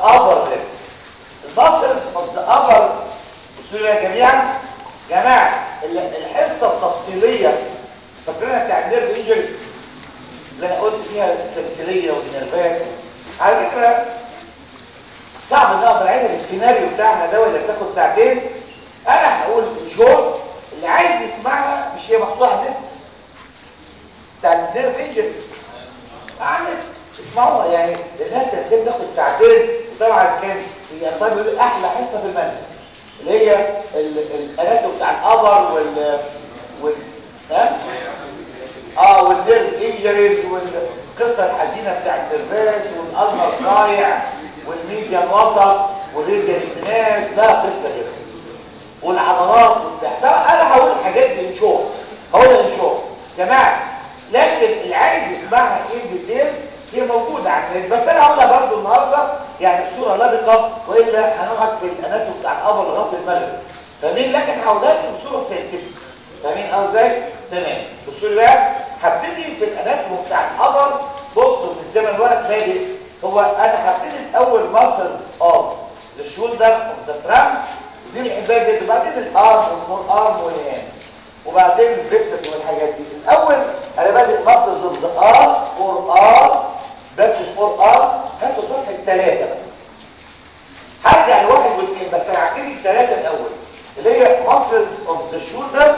upper limb المسلز اوف ذا upper بصوا يا جماعه جماعه الحصه التفصيليه فاكرينها بتاع النيرف انجريز اللي انا قلت فيها التمثيليه والنيرفات على فكره صعب ان اقدر اعيدها بالسيناريو بتاعنا ده اللي بتاخد ساعتين انا هقول شورت اللي عايز يسمعها مش هي محطوطه على النت بتاع النيرف انجريز على النت اسمعوها يعني لانها التمثيل تاخد ساعتين وطبعا كان هي طيب احلى حصه في المنهج اللي هي الاناتوم بتاع الابر وال وال ها اه والنيرف انجريز والقصه الحزينه بتاع النيرفات والالمر ضايع والميديان وسط والريديان الناس لا قصه كده والعضلات والبتاع انا هقول الحاجات دي ان شورت هقولها ان شورت جماعه لكن اللي عايز يسمعها ان ديتيلز هي موجوده على النت بس انا هقولها برضه النهارده يعني بصوره لبقه والا هنقعد في الاناتوم بتاع الابر لغايه المغرب فاهمين لكن هقولها لكم بصوره ساينتفك فاهمين ازاي تمام بصوا لي بقى هبتدي في الاناتوم بتاع الابر بصوا من زمن الورق بادئ هو انا هبتدي الاول ماسلز اوف ذا شولدر اوف ذا ترامب دي الحبايه جدا وبعدين الارم والفور ارم والهام وبعدين البريست والحاجات دي الاول انا بادئ ماسلز اوف ذا ارم فور ارم باك فور ارم هاتوا صفحه ثلاثه بقى هرجع لواحد واثنين بس انا هبتدي الثلاثه الاول اللي هي muscles of the shoulder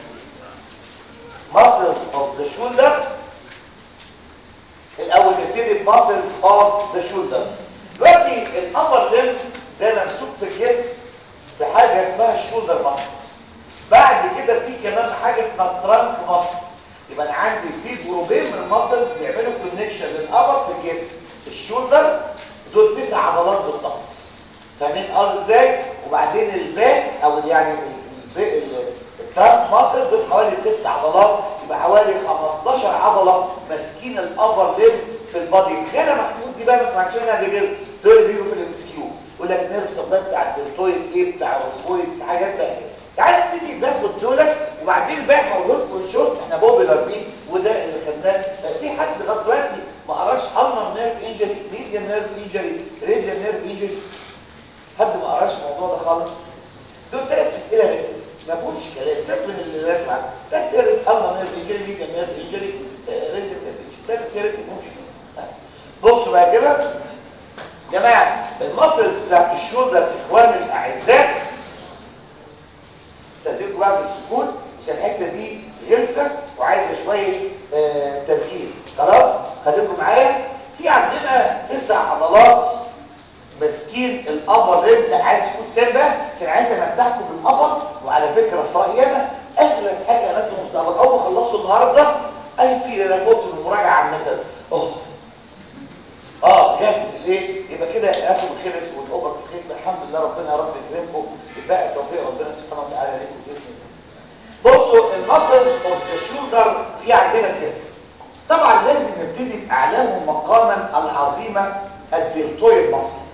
muscles of the shoulder الاول نبتدي muscles of the shoulder دلوقتي الابر ليم ده ممسوك في الجسم بحاجه اسمها الشولدر ماسل بعد كده في كمان حاجه اسمها ترانك ماسل يبقى انا عندي في جروبين من الماسل بيعملوا كونكشن للابر في الجسم الشولدر دول تسع عضلات بالظبط فاهمين قصدي ازاي وبعدين الباك او يعني الترانك ماسل دول حوالي ست عضلات يبقى حوالي 15 عضله ماسكين الابر ليم في البادي خانه محمود دي بقى ما سمعتش منها قبل كده دول بيجوا في الام اس كيو يقول لك نيرف سبلاي بتاع الدلتويد ايه بتاع الروبويد حاجات بقى كده تعال نبتدي ناخد دولت وبعدين بقى هقول لكم شورت احنا بوبيلر بيه وده اللي خدناه في حد لغايه دلوقتي ما قراش النر نيرف انجري ميديان نيرف انجري ريديان نيرف انجري حد ما قراش الموضوع ده خالص دول ثلاث اسئله بقى ما فيهمش كلام سيبك من اللي راجع ثلاث اسئله النر نيرف انجري ميديان نيرف انجري ريديان نيرف انجري ثلاث اسئله ما فيهمش بصوا بقى كده جماعه المصل بتاعت الشولدر اخواني الاعزاء استاذنكم بقى بالسكوت عشان الحته دي غلسه وعايزه شويه آه تركيز خلاص خليكم معايا في عندنا تسع عضلات ماسكين الابر ريب لا عايز سكوت تاني بقى عشان عايز امدحكم بالابر وعلى فكره في رايي انا اغلس حاجه اناتوم الابر اول ما خلصته النهارده اي في انا فوت المراجعه عن المثل اوه اه جامد ليه يبقى كده اخد خلص والاوبر خلص الحمد لله ربنا يا رب يكرمكم يبقى توفيق ربنا سبحانه وتعالى ليكم باذن الله بصوا المسل اوف ذا شولدر في عندنا الجسم طبعا لازم نبتدي باعلاهم مقاما العظيمه الدلتويد ماسل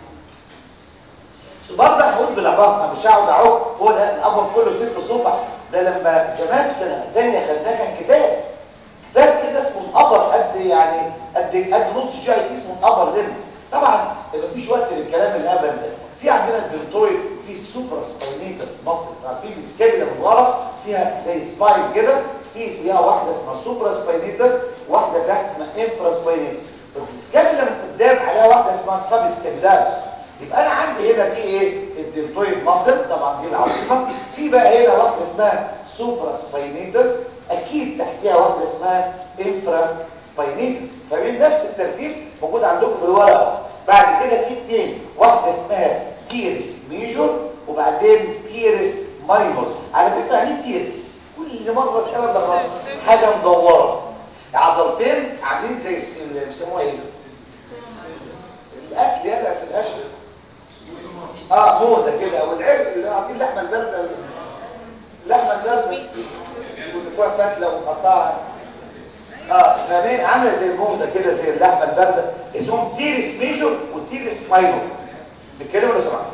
برضه هقول بالعباره مش هقعد اعوق هو ده الامر كله ست صفح ده لما زمان في سنه ثانيه خدناه كان كتاب كتاب كده اسمه الابر قد يعني قد قد نص شاي اسمه الابر لم طبعا مفيش وقت للكلام الهبل ده في عندنا الدلتويد في السوبرا سباينيتس مصر عارفين السكابيلا من ورا فيها زي سباين كده في فيها واحده اسمها سوبرا سباينيتس واحده تحت اسمها انفرا سباينيتس السكابيلا من قدام عليها واحده اسمها سب سكابيلاريس يبقى انا عندي هنا في ايه الدلتويد ماسل طبعا دي العظيمه في بقى هنا واحده اسمها سوبرا سباينيتس اكيد تحتيها واحده اسمها انفرا سباينيتس فبين نفس الترتيب موجود عندكم في الورقه بعد كده في اثنين واحده اسمها تيرس ميجور وبعدين تيرس ماينور على فكره يعني تيرس كل مره اسالها ده حاجه مدوره عضلتين عاملين زي اللي بيسموها ايه الاكل يلا في الاكل اه موزه كده او العرق اللي عارفين اللحمه البارده اللحمه البارده واللي فيها فتله ومقطعه اه فاهمين عامله زي الموزه كده زي اللحمه البارده اسمهم تيرس ميجور وتيرس ماينور بيتكلموا لو سمحت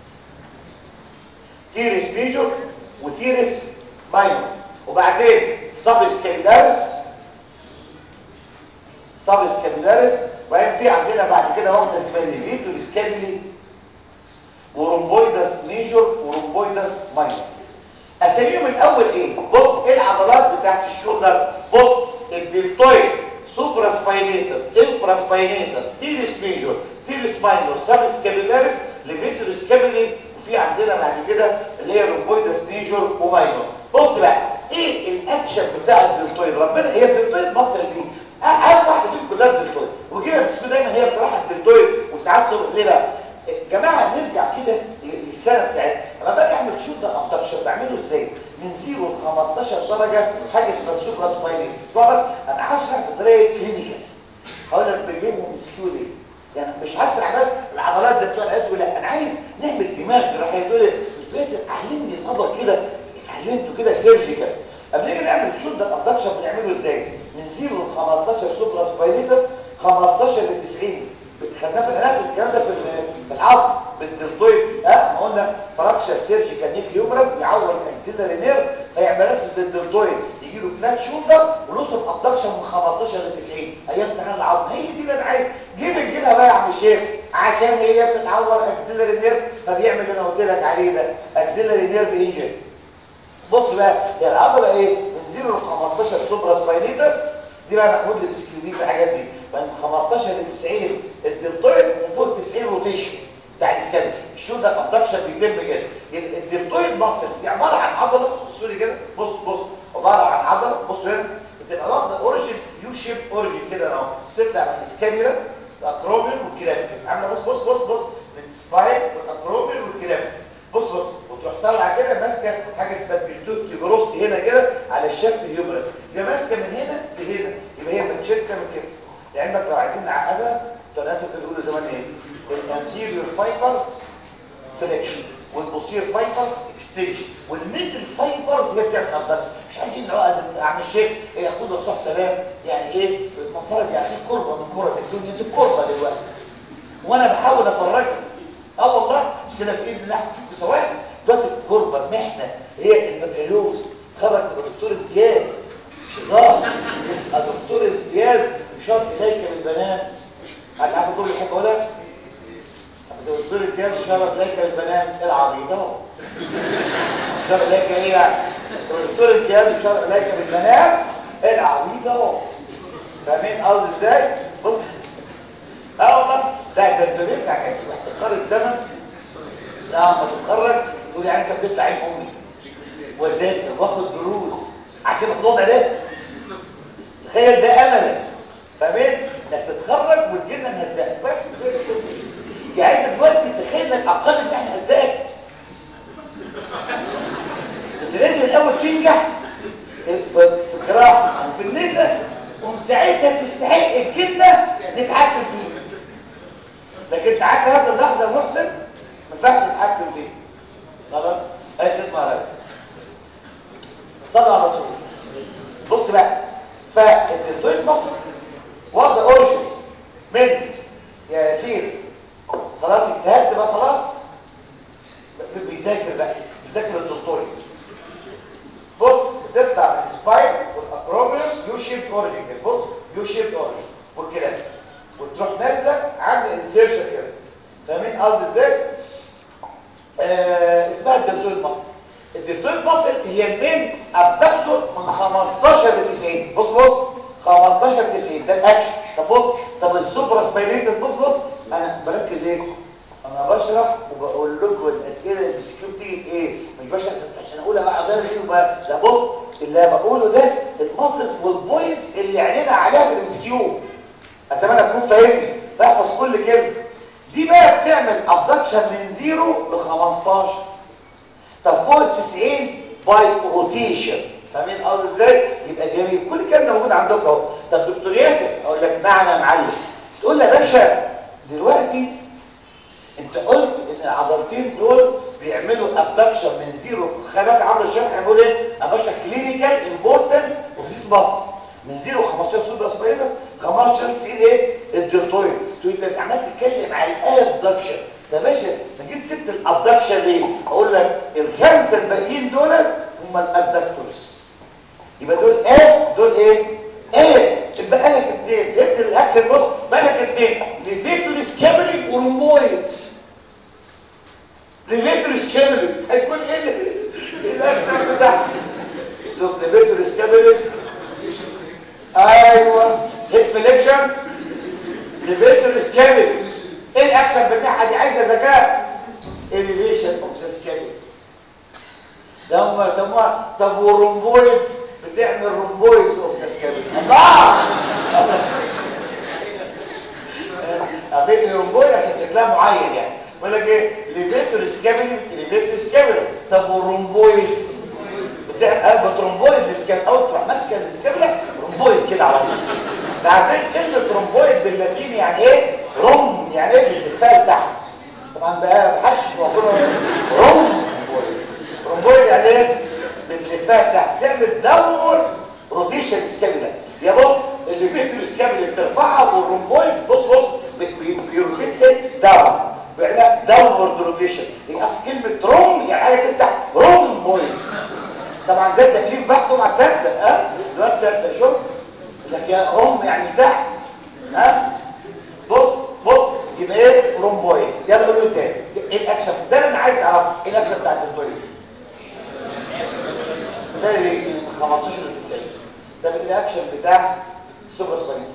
تيرس ميجور وتيرس ماينور وبعدين سب سكابيلاريس سب سكابيلاريس وبعدين في عندنا بعد كده واحده اسمها ليفيتور سكابيلي ورومبويدس ميجور ورومبويدس ماينور اساميهم الاول ايه بص ايه العضلات بتاعت الشولدر بص الدلتويد سوبرا سباينيتس انفرا سباينيتس تيريس ميجور تيريس ماينور سب سكابيلاريس ليفيتور سكابيلي وفي عندنا بعد كده اللي هي رومبويدس ميجور وماينور بص بقى ايه الاكشن بتاع الدلتويد ربنا هي الدلتويد مصر دي اهم واحده فيهم كلها الدلتويد وجيبها بتسمي دايما هي بصراحه الدلتويد وساعات صبح ليه بقى جماعه نرجع كده للسنه بتاعتنا لما باجي اعمل شوت ابدكشن بعمله ازاي من 0 ل 15 درجه حاجه اسمها السوبرا سباينيس بس انا هشرح بطريقه كلينيكال هقول لك بجيبهم سكيولي يعني مش هشرح بس العضلات زي بتوع العيادة لا انا عايز نعمل دماغ جراحيه تقول لي بس علمني القدر كده اتعلمته كده سيرجيكال قبل كده نعمل شوت ابدكشن بنعمله ازاي من 0 ل 15 سوبرا سباينيتس 15 ل 90 خدناه في الاناتومي الكلام ده في العظم بالدلتويد ها ما قلنا فراكشر سيرجيكال نيك هيومرس يعور الاكسيلاري نيرف هيعمل اسس بالدلتويد يجي له فلات شولدر ونصب ابدكشن من 15 ل 90 ايام امتحان العظم هي دي اللي انا عايز جيب الجبهه بقى يا عم الشيخ عشان هي بتتعور اكسيلاري نيرف فبيعمل اللي انا قلت لك عليه ده اكسيلاري نيرف انجري بص بقى هي العضله ايه من 0 ل 15 سوبرا سباينيتس دي بقى محمود اللي بسكيودين في الحاجات دي من 15 ل 90 الدلتويد ومن فوق 90 روتيشن بتاع الاسكابل الشو ده ابدكشن بيتم كده الدلتويد مصر دي عباره عن عضله بصوا لي كده بص بص عباره عن عضله بص هنا بتبقى واخده اوريجين يو شيب اوريجين كده اهو تطلع من الاسكابيلا الاكروميل والكلافيك عامله بص بص بص بص من السباين والاكروميل والكلافيك بص بص وتروح طالعه كده ماسكه حاجه اسمها بيجروست هنا كده على الشكل الهيومرس يبقى ماسكه من هنا لهنا يبقى هي متشكه من كده لعلمك لو عايزين نعقدها طلعتوا كده بيقولوا زمان ايه الانتيريور فايبرز فليكشن والبوستير فايبرز اكستنشن والميدل فايبرز هي بتعمل ابدكشن مش عايزين نعقد اعمل شيء هي خد الرسول سلام يعني ايه المفروض يعني في كربه من كرب الدنيا دي كربه دلوقتي وانا بحاول افرجها اه والله مش كده باذن الله هتشوفوا سواء دلوقتي في كربه محنه هي البكالوريوس اتخرج تبقى دكتور امتياز مش هزار يبقى دكتور امتياز بشرط اليك بالبنات حد عارف كل حاجه اقولها دكتور امتياز بشرط اليك بالبنات العبيط اهو بشرط اليك ايه يعني دكتور امتياز بشرط اليك بالبنات العبيط اهو فاهمين قصدي ازاي بص اه والله لا ده انت لسه هتحس باحتقار الزمن لا ما تتخرج تقول يعني انت بتطلع عين امي وذاكر واخد دروس عشان الوضع ده تخيل ده املك فاهمين انك تتخرج وتجينا نهزقك بس يعني انت دلوقتي تخيل انك اقل ان احنا نهزقك انت لازم الاول تنجح في الجراحه وفي النساء ومساعدتك تستحق الجنه نتحكم فيه لكن تعالى هذا اللحظه يا محسن ما ينفعش تتحكم فيه خلاص هاي تسمع رأيك صلى على الرسول بص بقى فالدلتويد مصر واخده اوريجين من يا ياسين خلاص اجتهدت بقى خلاص بيذاكر بقى بيذاكر الدكتوري بص بتطلع من السباين والاكروبيوس يو شيب اوريجين بص يو شيب اوريجين والكلام وتروح نازله عامله انسيرشن كده فاهمين قصدي ازاي آه اسمها الدلتويد مصر الدلتويد مصر هي المين ابدكتور من 15 ل 90 بص بص 15 ل 90 ده الاكشن طب بص طب السوبرا سباينيتس بص بص انا بركز ايه انا بشرح وبقول لكم الاسئله اللي بتسكيب دي ايه مش بشرح عشان اقول بقى غير ايه وبقى لا بص اللي بقوله ده المصل والبوينتس اللي عينينا عليها في الامسكيو اتمنى تكون فاهمني بحفظ كل كلمه دي بقى بتعمل ابدكشن من 0 ل 15 طب فوق ال 90 باي روتيشن فاهمين قصدي ازاي يبقى جميل كل الكلام ده موجود عندك اهو طب دكتور ياسر اقول لك نعم يا معلم تقول لي يا باشا دلوقتي انت قلت ان العضلتين دول بيعملوا ابدكشن من زيرو خلي عمرو الشرح هيقول ايه انا بشرح كلينيكال امبورتنس اوف ذيس ماسل من زيرو 15 سوبر سباينس 15 90 ايه الدلتويد تقول انت عمال تتكلم على الابدكشن ده باشا ما جيت سبت الابدكشن ليه اقول لك الخمسه الباقيين دول هم الابدكتورز يبقى دول ايه دول ايه ايه يبقى لك اثنين فهمت الاكشن بص بالك اثنين ليفيتور سكابلي ورومبويدز ليفيتور سكابلي هيكون ايه اللي الاكتر بتاعه شوف ليفيتور سكابلي ايوه هيد فليكشن ليفيتور سكابلي ايه الاكشن بتاعها دي عايزه ذكاء elevation of the scalp ده هم يسموها طب والرومبويدز بتعمل رومبويدز اوف ذا سكابل الله عارفين الرومبويد عشان شكلها معين يعني بيقول لك ايه ليفيتور سكابل ليفيتور سكابل طب والرومبويدز بتعمل قلب رومبويد السكابل او تروح ماسكه السكابله رومبويد كده على طول ده عارفين كلمه رومبويد باللاتيني يعني ايه روم يعني ايه بتتفال تحت طبعا بقى بحشف وكله رومبويد رومبويد يعني ايه بتلفها تحت تعمل دور روتيشن سكابلا يا بص اللي بيتر سكابلا بترفعها والرومبويد بص بص بيروتيت ايه داون بيعملها داونورد روتيشن هي اصل كلمه روم يعني حاجه تفتح رومبويد طبعا ده التكليف بحته مع تصدق ها دلوقتي تصدق شوف لك يا روم يعني تحت ها بص بص يبقى ايه رومبويد يلا قول له تاني ايه الاكشن ده اللي انا عايز اعرفه ايه الاكشن بتاع الدكتور ده اللي 15 ل 90 ده الاكشن بتاع سوبر سباينس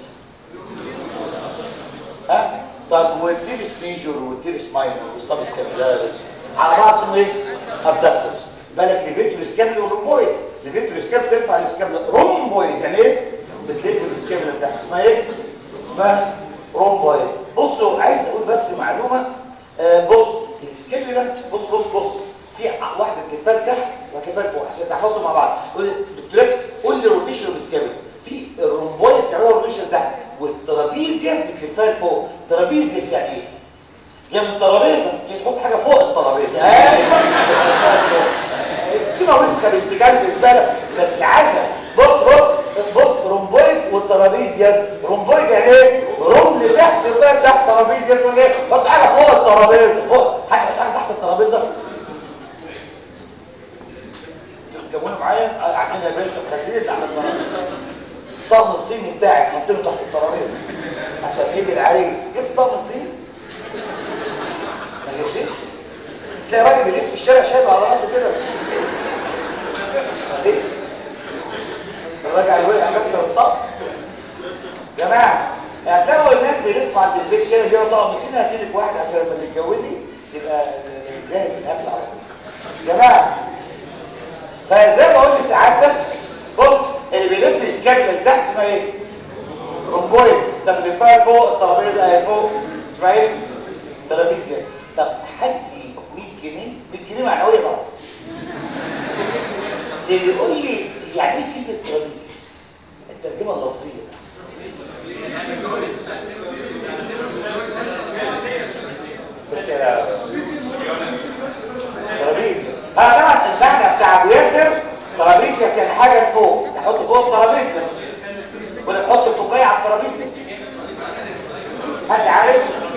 ها طب والتيرس ميجور والتيرس ماينور والسب سكابيلاريس على بعض اسمه ايه ابداسس بالك ليفيتور سكابيل ورومبويد ليفيتور سكابيل ترفع السكابيل رومبويد يعني ايه بتلف السكابيل بتاعها اسمها ايه اسمها رومبويد بصوا عايز اقول بس معلومه آه بص السكابيل ده بص بص بص في واحده تلفال تحت وتلفال فوق عشان تحفظوا مع بعض قول دكتور قول لي روتيشن بالسكابيل في الرومبويد بتعملها روتيشن تحت والترابيزيوس بتلفها لفوق ترابيزيوس يعني ايه يعني الترابيزه تحط حاجه فوق الترابيزه ايوه سكيمه وسخه بنت كلب بالنسبه لك بس عسل بص بص بص رومبويد والترابيزيوس رومبويد يعني ايه رمل تحت يبقى تحت ترابيزيوس يعني ايه حط حاجه فوق الترابيزه فوق حاجه تحت الترابيزه تكونوا معايا قاعدين يا باشا خليه على الترابيزه الطقم الصيني بتاعك حطينه تحت الترابيزه عشان يجي العريس جبت طقم الصيني ما جبتش تلاقي راجل بيلف في الشارع شايب على راسه كده ليه الراجل الوقع كسر الطقم جماعه اعتبروا الناس بيلفوا عند البيت كده بيقولوا طقم صيني هاتيلك واحد عشان لما تتجوزي يبقى جاهز الاكل على طول جماعه فزي ما قلت سعادتك بص اللي بيلف السكابل تحت اسمها ايه رومبويدز ده بيلفها فوق الترابيزه اهي فوق اسمها ايه ترابيزيوس طب هدي 100 جنيه 100 جنيه معنويه بقى اللي يقول لي يعني ايه كلمه ترابيزيوس الترجمه اللفظيه بس يا ترابيزيوس اه طبعا المعنى بتاع ابو ياسر ترابيزيوس يعني حاجه فوق نحط فوق الترابيزيوس ولا نحط الكوبايه على الترابيزيوس حد عارف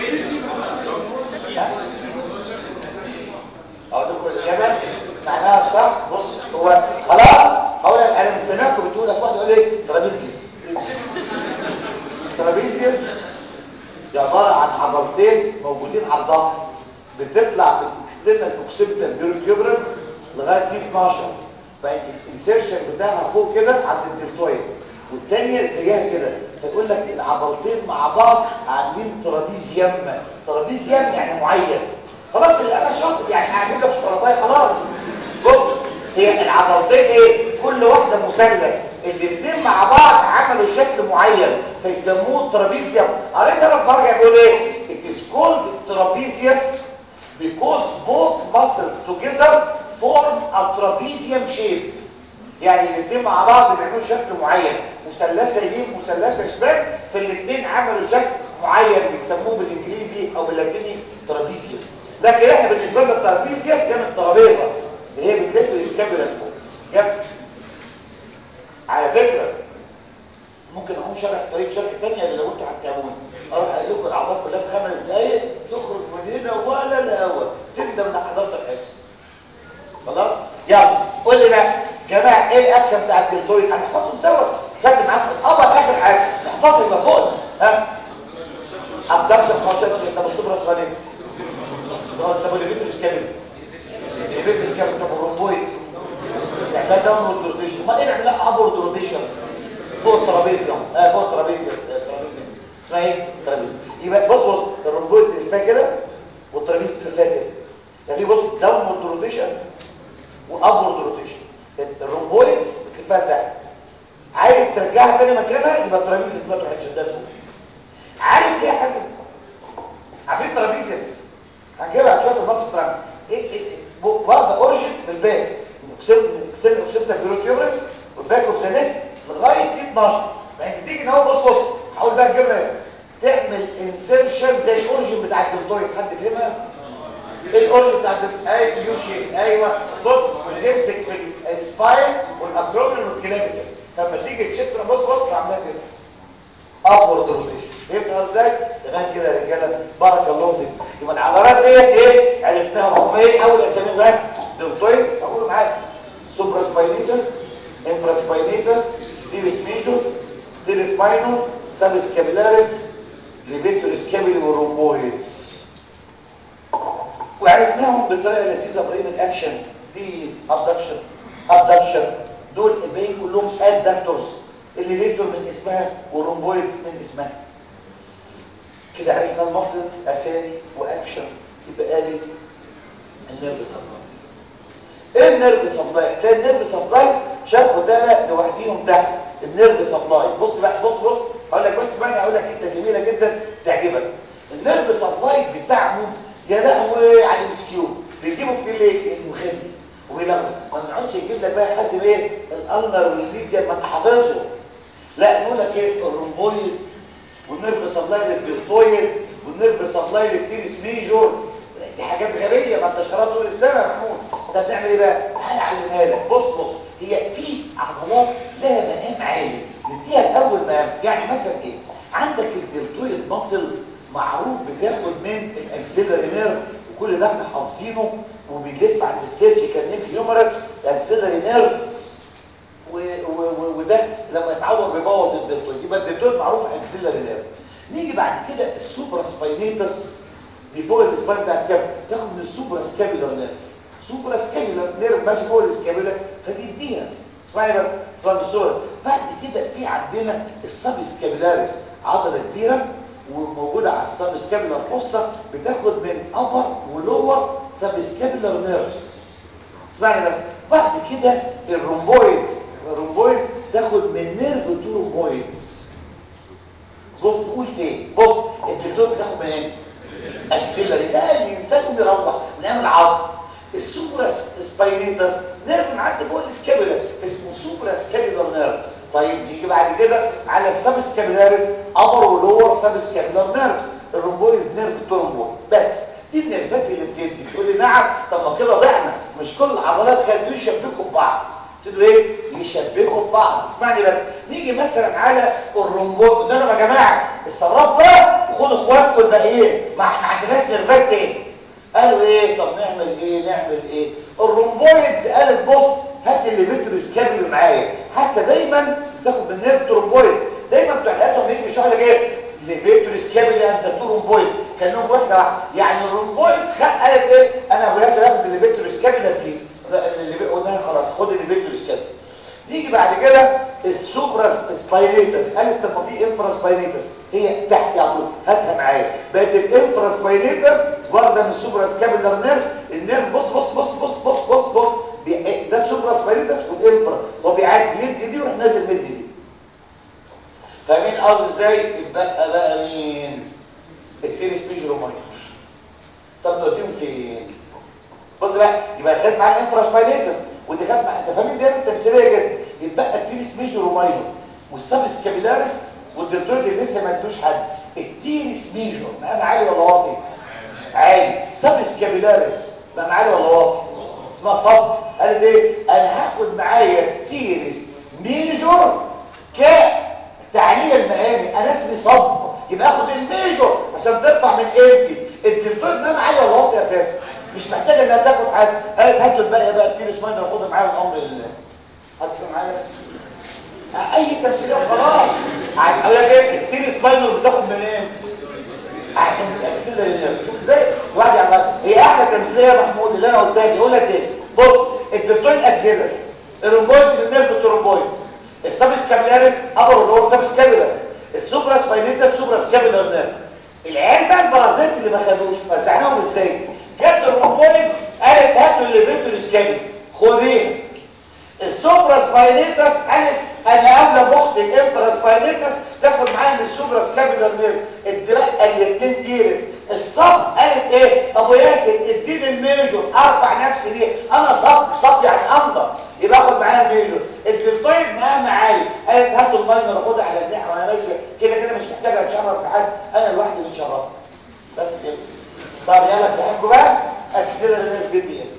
اقول لكم الاجابه معناها صح بص هو خلاص هقول لك انا مستناكم بتقول اصل واحد يقول لي ترابيزيوس ترابيزيوس دي عباره عن عضلتين موجودين على الظهر بتطلع في الاكسترنال اوكسيبيتال بيروكيوبرنس لغايه 12 فالانسيرشن بتاعها فوق كده عند الدلتويد والثانيه زيها كده فيقول لك العضلتين مع بعض عاملين ترابيزيوم ترابيزيوم يعني معين خلاص اللي انا شاطر يعني هجيب لك شوكولاته خلاص بص هي العضلتين ايه كل واحده مثلث الاثنين مع بعض عملوا شكل معين فيسموه ترابيزيوم قريت انا بترجع بيقول ايه it is called trapezius because both muscles together form a trapezium shape يعني الاثنين مع بعض بيعملوا شكل معين مثلثه يمين مثلثه شمال فالاثنين عملوا شكل معين بيسموه بالانجليزي او باللاتيني ترابيزيوم لكن احنا بالنسبه لنا الترابيزيوس كانت ترابيزه اللي هي بتلف الاسكابولا لفوق جاب على فكره ممكن اقوم شرح طريقه شرح ثانيه اللي لو انتوا هتتابعوني اروح اقول لكم الاعضاء كلها في خمس دقائق تخرج من هنا ولا الهوا تندم انك حضرت الحصه خلاص يلا قول لي بقى جماعه ايه الاكشن بتاع الدلتويد انا هحفظهم سوا خدت معاكم الابر اخر حاجه نحفظها يبقى فوق ها روتيشن فوق الترابيزيوم اه فوق الترابيزيوم الترابيزيوم اسمها ايه ترابيزيوم يبقى بص بص الرومبويد تلفاه كده والترابيزيوم تلفاه كده يعني بص داونورد روتيشن وابورد روتيشن الرومبويد بتلفها لتحت عايز ترجعها تاني مكانها يبقى الترابيزيوم ما تروح تشدها فوق عارف ليه يا حسن عارفين ترابيزيوس هنجيبها شويه المصر ترامب ايه ايه واخده اوريجن من الباك اكسل اوكسيبتا بيروتيوبرس والباك اوف ذا نيك لغايه دي 12 يعني بتيجي ان هو بص بص هقول بقى الجبنه تعمل انسيرشن زي الاوريجن بتاع الدلتويد حد فهمها ايه الاوريجن بتاع الدلتويد اي يو شيب ايوه بص بنمسك في السباين والاكرومين والكلاميكال لما تيجي تشيك بص بص عاملها كده ابورد روتيشن فهمت ازاي تمام كده يا رجاله بارك الله فيكم يبقى العضلات ديت ايه عرفتها هم ايه اول اسامي بقى دلتويد اقول معاك سوبرا سباينيتس انفرا سباينيتس ستيرس ميجور ستيرس ماينور سب سكابيلاريس ليفيتور سكابيلي والرومبويدز وعرفناهم بطريقه لذيذه ابراهيم الاكشن دي ابدكشن ابدكشن دول الباقيين كلهم ادكتورز الليفيتور من اسمها والرومبويدز من اسمها كده عرفنا المصل اسامي واكشن يبقى لي النيرف سبلاي ايه النيرف سبلاي تلاقي النيرف سبلاي شافوا ده لوحديهم تحت النيرف سبلاي بص بقى بص بص هقول لك بس بقى هقول لك حته جميله جدا تعجبك النيرف سبلاي بتاعهم يا لهوي على المسكيو بيجيبوا كتير ليه المخدي ويلغوا ما نقعدش يجيب لك بقى حازم ايه الالنر والليجن ما انت حافظه لا نقول لك ايه الرومبويد والنيرف سبلاي للديرتويد والنيرف سبلاي للتيرس ميجور دي حاجات غبيه ما انت شرحت طول السنه يا محمود انت بتعمل ايه بقى تعالى اعلمها لك بص بص هي في عضلات لها مقام عالي نديها الاول مقام يعني مثلا ايه عندك الديرتويد ماسل معروف بتاخد من الاكسيلري نيرف وكل ده احنا حافظينه وبيلف عند السيرجيكال نيك هيومرس الاكسيلري نيرف وده لما يتعور بيبوظ الدلتويد يبقى الدلتويد معروف اكسيلري نيرف نيجي بعد كده السوبرا سباينيتس دي فوق السباين بتاع السكاب تاخد من السوبرا سكابيلر نيرف سوبرا سكابيلر نيرف ماشي فوق السكابيلر فبيديها اسمعي بس اسمعي الصوره بعد كده في عندنا السب سكابيلاريس عضله كبيره وموجوده على السب سكابيلر فوسا بتاخد من ابر ولور سب سكابيلر نيرفز اسمعني بس بعد كده الرومبويدز الرومبويدز تاخد من نيرف تو رومبويدز بص تقول ايه بص الدكتور بتاخد من ايه اكسلري ده الانسان يقوم يروح ونعمل عظم السوبرا سباينيتس نيرف معدي فوق السكابيلا اسمه سوبرا سكابيلر نيرف طيب نيجي بعد كده على السب سكابيلاريس ابر ولور سب سكابيلر نيرفز الرومبويد نيرف ترومبويد بس دي النيرفات اللي بتدي تقول لي نعم طب ما كده ضعنا مش كل العضلات كانوا يشبكوا ببعض تقولوا ايه يشبكوا ببعض اسمعني بس نيجي مثلا على الرومبويد قلنا لهم يا جماعه الصراف بقى وخدوا اخواتكم الباقيين ما احنا عندناش نيرفات تاني قالوا ايه طب نعمل ايه نعمل ايه الرومبويدز قالت بص هات اللي فيترو سكابيلو معايا حتى دايما بتاخد من نيرف ترومبويدز دايما بتوع الاتوم يجي يشرح لك ايه لفيترو سكابيلو انزل رومبويدز كانهم واحده واحده يعني الرومبويدز قالت ايه انا ابو ياسر اخد اللي فيترو سكابيلو دي اللي قلنا خلاص خد اللي فيترو سكابيلو نيجي بعد كده السوبرا سباينيتس قالت طب ما في انفرا سباينيتس هي تحت على طول هاتها معايا بقت الانفرا سباينيتس واخده من السوبرا سكابيلر نيرف النيرف بص بص بص بص بص بص بص ده السوبرا سباينيتس والانفرا هو بيعدي يدي دي ويروح نازل مدي دي فاهمين قصدي ازاي يبقى بقى مين التيرس بيجرو ماينر طب نوديهم فين بص بقى يبقى خد معاك انفرا سباينيتس وانت خد معاك انت فاهمين دي تمثيليه جدا يبقى التيرس بيجرو ماينر والسب سكابيلاريس والدكتور اللي لسه ما ادوش حد التيرس ميجور مقام عالي ولا واطي عالي سب سكابيلاريس مقام عالي ولا واطي اسمها صب قالت ايه انا هاخد معايا تيرس ميجور كتعليل المقامي انا اسمي صب يبقى اخد الميجور عشان ترفع من قيمتي الدكتور مقام عالي ولا واطي اساسا مش محتاجه انها تاخد حد قالت هاتوا الباقي بقى التيرس ماينر خدها معايا الامر لله هاتوا معايا اي تمثيليه خلاص اقول لك ايه التير سباينر بتاخد من ايه عشان الاكسلري شوف ازاي واحد يعمل هي احلى تمثيليه يا محمود اللي انا قلتها دي يقول لك ايه بص الدكتور اكسلري الرومبويد من نيرف الترومبويد السبسكابيلاريس ابر ولور سبسكابيلار السوبرا سباينيتا سوبرا سكابيلار نيرف العيال بقى البرازيت اللي ما خدوش فزعناهم ازاي جت الرومبويد قالت هاتوا اللي بيتوا الاسكابي خديه السوبرا سباينيتس قالت انا قبل بخت الانفرا سباينيتس تاخد معايا من السوبرا سكابيلار نيرف اتبقى الاثنين تيرس الصب قالت ايه ابو ياسر اديني الميجور ارفع نفسي ليه انا صب صب يعني انضف يبقى اخد معايا الميجور الدلتويد معاه معايا قالت هاتوا الماينر اخدها على الناحيه وانا ماشيه كده كده مش محتاجه اتشرف بحد انا لوحدي متشرف بس كده طب يلا تحبوا بقى اكسلر الناس بدي ايه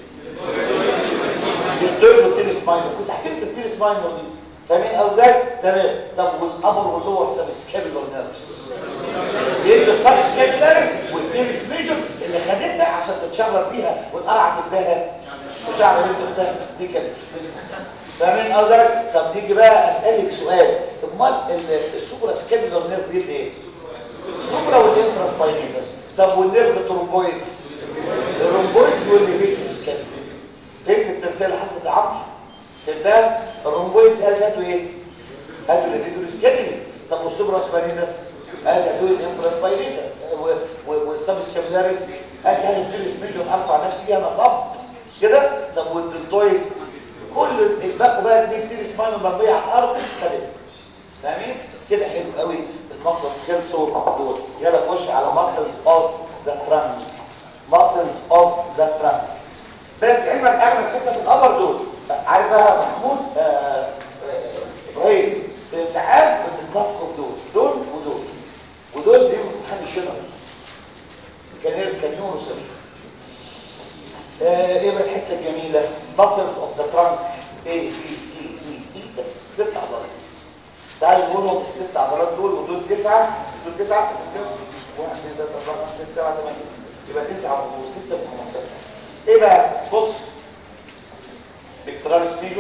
الدلتويد والتيرس ماينر كنت هتنسى التيرس ماينر دي فاهمين او ده تمام طب والابر واللور سبسكابيلر نيرفز يبقى السبسكابيلر والتيرس ميجور اللي خدتها عشان تتشرب بيها وتقرع في الدهب وشعر بنت اختها دي كانت فاهمين او ده طب نيجي بقى اسالك سؤال امال السوبرا سكابيلر نيرف بيدي ايه السوبرا والانترا سباينيتس طب والنيرف الترومبويدز الرومبويدز واللي بيدي سكابيلر فهمت التمثيل اللي حصلت يا عمرو فهمتها الرومبويدز قال هاتوا ايه هاتوا اللي بيدوا سكابيلر طب والسوبرا سباينيتس قال هاتوا الانترا سباينيتس والسبسكابيلاريس قال هاتوا التيرس ميجور ارفع نفسي فيها انا صف مش كده طب والدلتويد كل الباقوا بقى اتنين تيرس ماينر مرميه على الارض خدت فاهمين كده حلو قوي المصل خلصوا دول يلا نخش على ماسلز اوف ذا ترانك ماسلز اوف ذا ترانك بس علمك اغلى سكه في القبر دول عارف بقى محمود ابراهيم في الامتحان بتستخدم دول دول ودول ودول بيبقوا امتحان الشنر كان كان يوم ريسيرش ايه بقى الحته الجميله muscles of the trunk A B C D E ست عضلات تعالوا نقولهم الست عضلات دول ودول تسعه دول تسعه واحد اثنين ثلاثه اربعه خمسه سته سبعه ثمانيه يبقى تسعه وسته ب 15 ايه بقى بص بيكتوراليس ميجور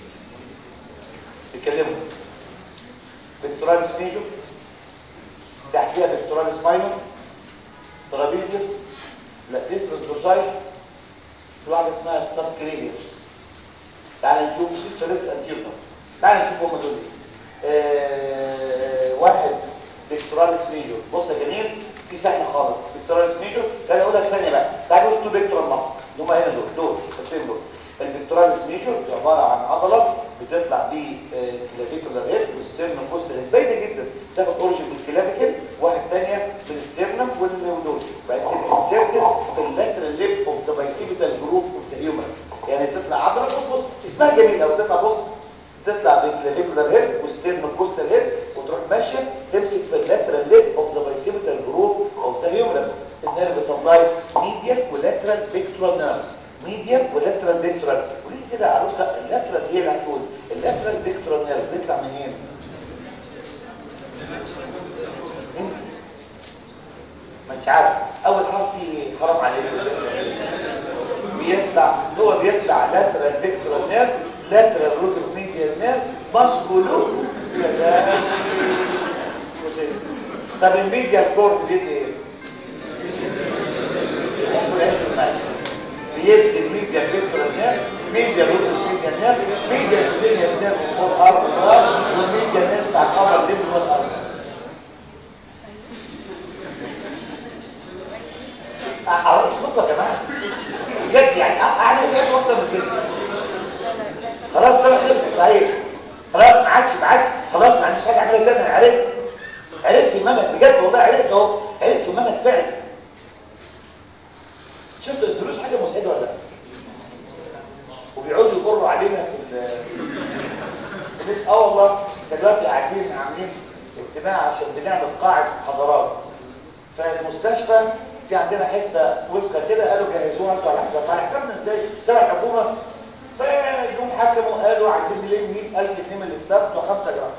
بيتكلموا بيكتوراليس ميجور تحتيها بيكتوراليس ماينور ترابيزيوس لاتيسرال دورساي في واحده اسمها السبكرينيوس تعال نشوف السيريتس انتيرنال تعال نشوف هم دول ايه واحد بيكتوراليس ميجور بص يا جميل في سهل خالص بيكتوراليس ميجور تعال اقولها في ثانيه بقى تعال نقول تو بيكتورال ماسل اللي هم هنا دول دول الاثنين دول البيكتوراليس ميجور دي عباره عن عضله بتطلع بيه كلافيكولار هيد وستيرنم كوستال باينه جدا تاخد اوريجن بالكلافيكل واحد ثانيه بالستيرنم والنودوس بعد كده انسيرتد في اللاترال ليب اوف ذا بايسيبيتال جروب اوف ذا هيومرس يعني تطلع عضله بص اسمها جميل قوي تطلع بص تطلع بالكلافيكولار هيد وستيرنم كوستال هيد وتروح ماشيه تمسك في اللاترال ليب اوف ذا بايسيبيتال جروب اوف ذا هيومرس النيرف سبلاي ميديال ولاترال بيكتورال نيرفز ميديال ولاترال بيكتورال وليه كده يا عروسه اللاترال هي اللي هتقول اللاترال بيكتورال نيرف بيطلع منين ما انت عارف اول حرف حرام عليك بيطلع هو بيطلع لاترال بيكتورال نيرف لاترال روتر ميديال نيرف ماسكولو طب الميديال كورد بيدي ايه بيحبوا العيش المالي بيدي الميديا بيكتورال نيرف ميديا روتر ميديا نيرف ميديا ميديا نيرف فوق الارض والميديا نيرف بتاع القمر اللي فوق الارض اعرفش نقطه يا جماعه بجد يعني اعمل ايه اكتر من كده خلاص انا خلصت صحيح خلاص ما عادش ما عادش خلاص ما عنديش حاجه اعملها تاني انا عرفت عرفت المنهج بجد والله عرفت اهو عرفت المنهج فعلا شفت الدروس حاجه مسعده ولا لا وبيقعدوا يقروا علينا في ال اه والله دلوقتي قاعدين عاملين اجتماع عشان بنعمل قاعه محاضرات فالمستشفى في عندنا حته وسخه كده قالوا جهزوها انتوا على حساب على حسابنا ازاي سبع الحكومه فيوم حكموا قالوا عايزين نلم 100000 جنيه من الاستاف بتوع 5 جرام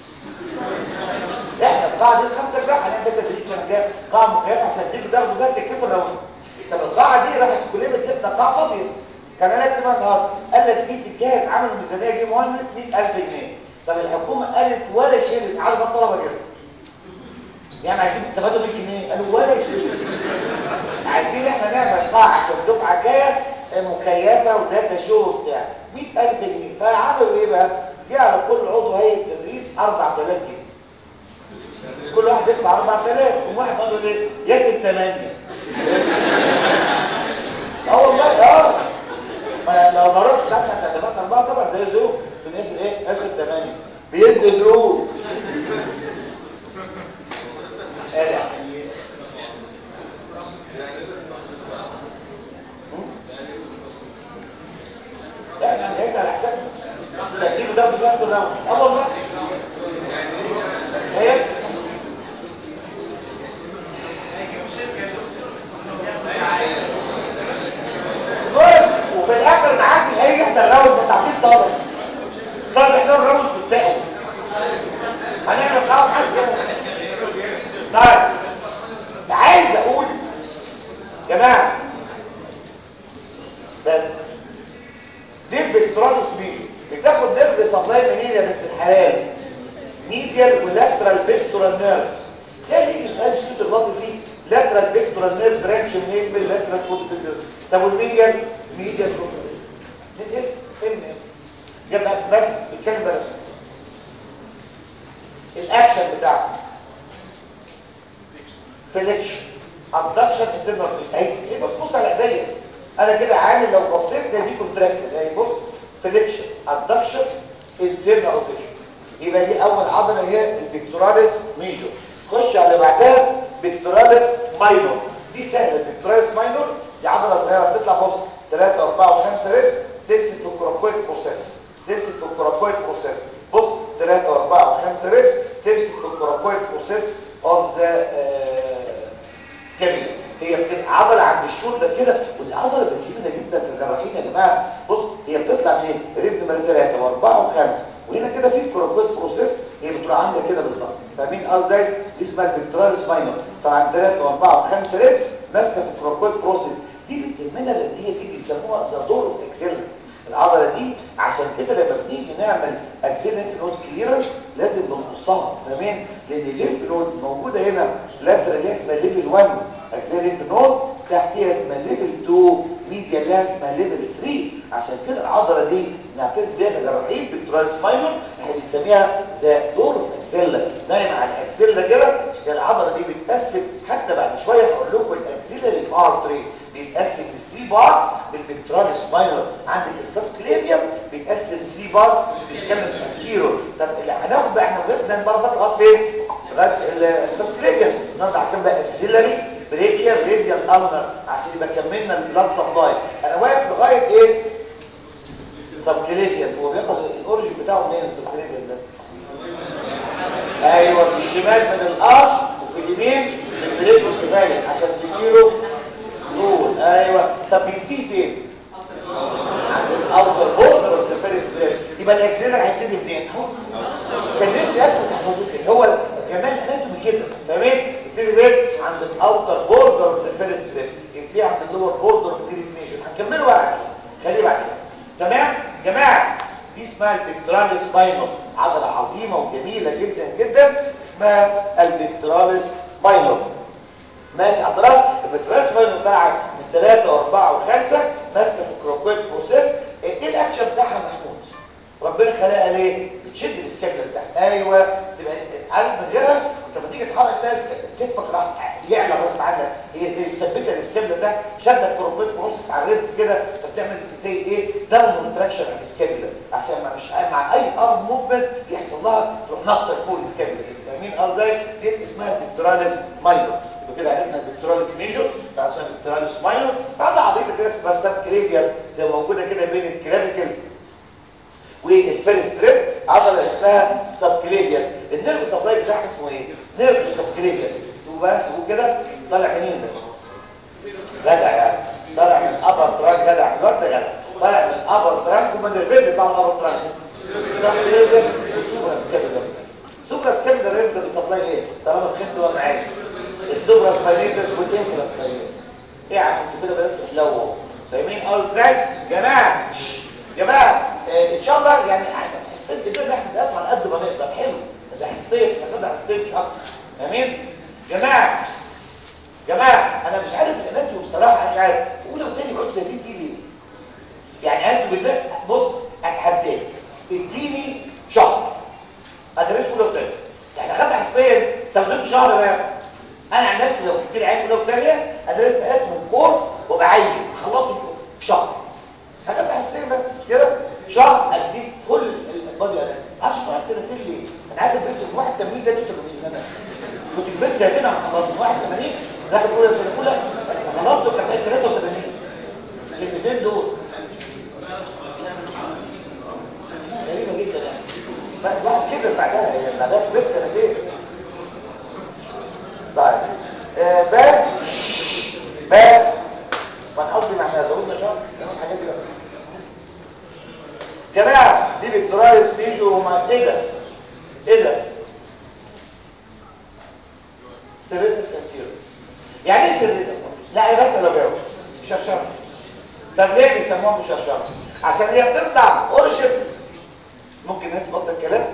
احنا القاعه دي 5 جرام هنعمل تدريس السنه الجايه قاعه مكيفه عشان تيجوا تاخدوا جد تكتبوا لو طب القاعه دي راحت الكليه بتجيبنا قاعه فاضيه كان انا اكتب النهارده قال لك دي تتجهز عملوا ميزانيه جه مهندس 100000 جنيه طب الحكومه قالت ولا شيء عارف الطلبه كده يعني عايزين تاخدوا 100 جنيه قالوا ولا شيء عايزين احنا نعمل قاعه عشان الدفعه جايه مكيفه وداتا شو وبتاع 100000 جنيه فعملوا ايه بقى في على كل عضو هيئه تدريس 4000 جنيه كل واحد يدفع 4000 وواحد قال له ليه ياسر 8 اه والله اه ما لو ضربت بتاعت هتدفع 4 طبعا زي زيرو في الناس ايه اخر 8 بيدي دروس قالع لا يعني هيك على حساب تجيبه ده بجد الراوند اه والله هيك وفي الاخر ما حدش هيجي يحضر الراوند بتاع 100 دولار طب احنا الراوند بتاعه هنعمل معاهم حاجه طيب عايز اقول جماعه بس دي البكترالس ميجو بتاخد نيرف سبلاي منين يا بنت الحلال ميديال ولاترال بيكتورال نيرفز ده اللي يجي سؤال شوت الوضع فيه لاترال بيكتورال نيرف برانش منين من اللاترال كوتيكال نيرف طب والميديال ميديال كوتيكال ده اسم ام جاب بس بيتكلم بس الاكشن بتاعه فليكشن ابدكشن انترنال اهي يبقى تبص على ايديا انا كده عامل لو بصيت دي كونتراكت اهي بص فليكشن ابدكشن انترنال روتيشن يبقى دي اول عضله هي البيكتوراليس ميجور خش على بعدها بيكتوراليس ماينور دي سهله البيكتوراليس ماينور دي عضله صغيره بتطلع بص 3 و4 و5 ريبس تمسك في الكوراكويد بروسيس تمسك في الكوراكويد بروسيس بص 3 و4 و5 ريبس تمسك في الكوراكويد بروسيس اوف ذا سكابيلا هي بتبقى عضله عند الشولدر كده ودي عضله بتفيدنا جدا في الجراحين يا جماعه بص هي بتطلع منين ريب نمره 3 و4 و5 وهنا كده في الكوراكويد بروسيس هي بتبقى عامله كده بالظبط فاهمين قصدي دي اسمها البكتوراليس ماينور طبعا 3 و4 و5 ريب ماسكه في الكوراكويد بروسيس دي بتهمنا لان هي دي بيسموها زادور اكسيلا العضله دي عشان كده لما بنيجي نعمل اكسيلنت نود كليرنس لازم بنقصها فاهمين لان الليمف نودز موجوده هنا لاترال اللي اسمها ليفل 1 اكسيلنت نود تحتيها اسمها ليفل 2 ميديا اللي اسمها ليفل 3 عشان كده العضله دي نعتز بيها كجراحين بالترانس ماينور احنا بنسميها ذا دور اكسيلا نايم على الاكسيلا كده عشان العضله دي بتقسم حتى بعد شويه هقول لكم الاكسيلري ارتري بيتقسم ل 3 بارتس بالبكتراليس ماينور عندك السبكليفيوم بيتقسم 3 بارتس بيتكلم سكيرو طب اللي هناخد بقى احنا وقفنا المره اللي فاتت لغايه فين لغايه السبكليفيوم النهارده هنكمل بقى اكسيلري بريكيال راديال النر عشان يبقى كملنا البلاد سبلاي انا واقف لغايه ايه سبكليفيوم هو بياخد الاوريجن بتاعه منين السبكليفيوم ده ايوه في الشمال من الارش وفي اليمين من البريك والكفايه عشان تديله نور ايوه طب بيديه فين عند الاوتر بوردر اوف ذا فيرست يبقى الاكسلر هيبتدي منين اهو كان نفسي ادخل تحفظه كده هو كمان اناتومي كده تمام يبتدي فين عند الاوتر بوردر اوف ذا فيرست يبتدي عند اللور بوردر اوف ديريسنيشن هنكمله واحد خليه بعد كده تمام جماعه دي اسمها البكتراليس ماينور عضله عظيمه وجميله جدا جدا اسمها البكتراليس ماينور ماشي حضرتك البكتراليس ماينور طالعه من 3 و4 و5 ماسكه في الكروكويد بروسيس ايه الاكشن بتاعها محمود ربنا خلقها ليه بتشد السكابلا تحت ايوه تبقى عارف من غيرها انت لما تيجي تحرك تلاقي كتفك راح يعلى غصب عنك هي زي مثبته السكابلا تحت شده الكروكويد بروسيس على الريبس كده فبتعمل زي ايه داون تراكشن على السكابلا عشان ما مش مع اي ارم موفمنت يحصل لها تروح نطه فوق السكابلا فاهمين قصدي دي اسمها البكتراليس ماينور يبقى كده عرفنا البكتراليس ميجور عشان البكتراليس ماينور بعد عضله كده اسمها سب كريفياس اللي موجوده كده بين الكرافيكال والفيرست تريب عضله اسمها سبكليفياس النيرف سبلاي بتاعها اسمه ايه نيرف سبكليفياس وبس وكده طالع منين ده جدع يعني طالع من ابر ترانك جدع الوقت جدع طالع من ابر ترانك ومن الريب بتاع الابر ترانك سبكليفياس وسوبرا سكابيلر سوبرا سكابيلر ريب ده بيسبلاي ايه طالما سكنت ولا معاك السوبرا سباينيتس والانفرا سباينيتس ايه يا عم انتوا كده بداتوا تحلووا فاهمين اه ازاي جماعه جماعه آه ان شاء الله يعني في حصتين كده نحجز قفل على قد ما نقدر حلو ده حصتين ناخدها حصتين مش اكتر امين جماعه جماعه انا مش عارف الاناتومي بصراحه انا مش عارف اولى وثاني بقعد ساعتين دي ليه يعني انتوا بالله بص اتحداك اديني في شهر بقى انا عن نفسي لو جبت لي عيال اولى وثانيه انا لسه قاعد من كورس وبعين اخلصه في شهر حاجات حسيتين بس مش كده شهر اديك كل البادي انا عارف واحد سنتين ليه انا قاعد البنت في واحد تمرين ده 83 سنه كنت البنت سنتين انا خلصت 81 داخل اولى سنه اولى خلصت وكان بقيت 83 الكلمتين دول غريبه جدا يعني بقى الواحد كبر بعدها يعني بعدها كبرت سنتين طيب آه بس بس وانا قصدي ما احنا ضروري شهر الحاجات دي بقى جماعه دي بترايس بيجو وما ايه ده ايه ده سيريتس انتيريور يعني ايه سيريتس لا انا بس انا بجاوب شرشره طب ليه بيسموها مشرشره عشان هي بتطلع اوريجن ممكن الناس تبطل الكلام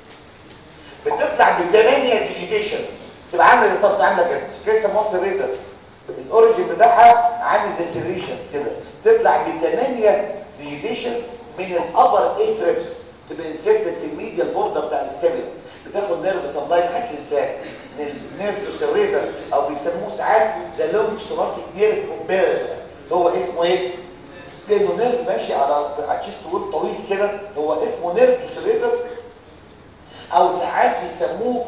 بتطلع بالثمانيه ديجيتيشنز تبقى عامله زي صوت عامله كده كده يسموها سيريتس الاوريجن بتاعها عامل زي سيريشنز كده تطلع بالثمانيه ديجيتيشنز من الابر اي تريبس تبقى انسيرتد في الميديا البوردة بتاع الاسكابيلا بتاخد نيرف سبلاي ما حدش ينساه نيرف سيريتس او بيسموه ساعات ذا لونج ثوراسيك نيرف اوبير هو اسمه ايه لانه نيرف ماشي على عشيس طويل طويل كده هو اسمه نيرف سيريتس او ساعات يسموه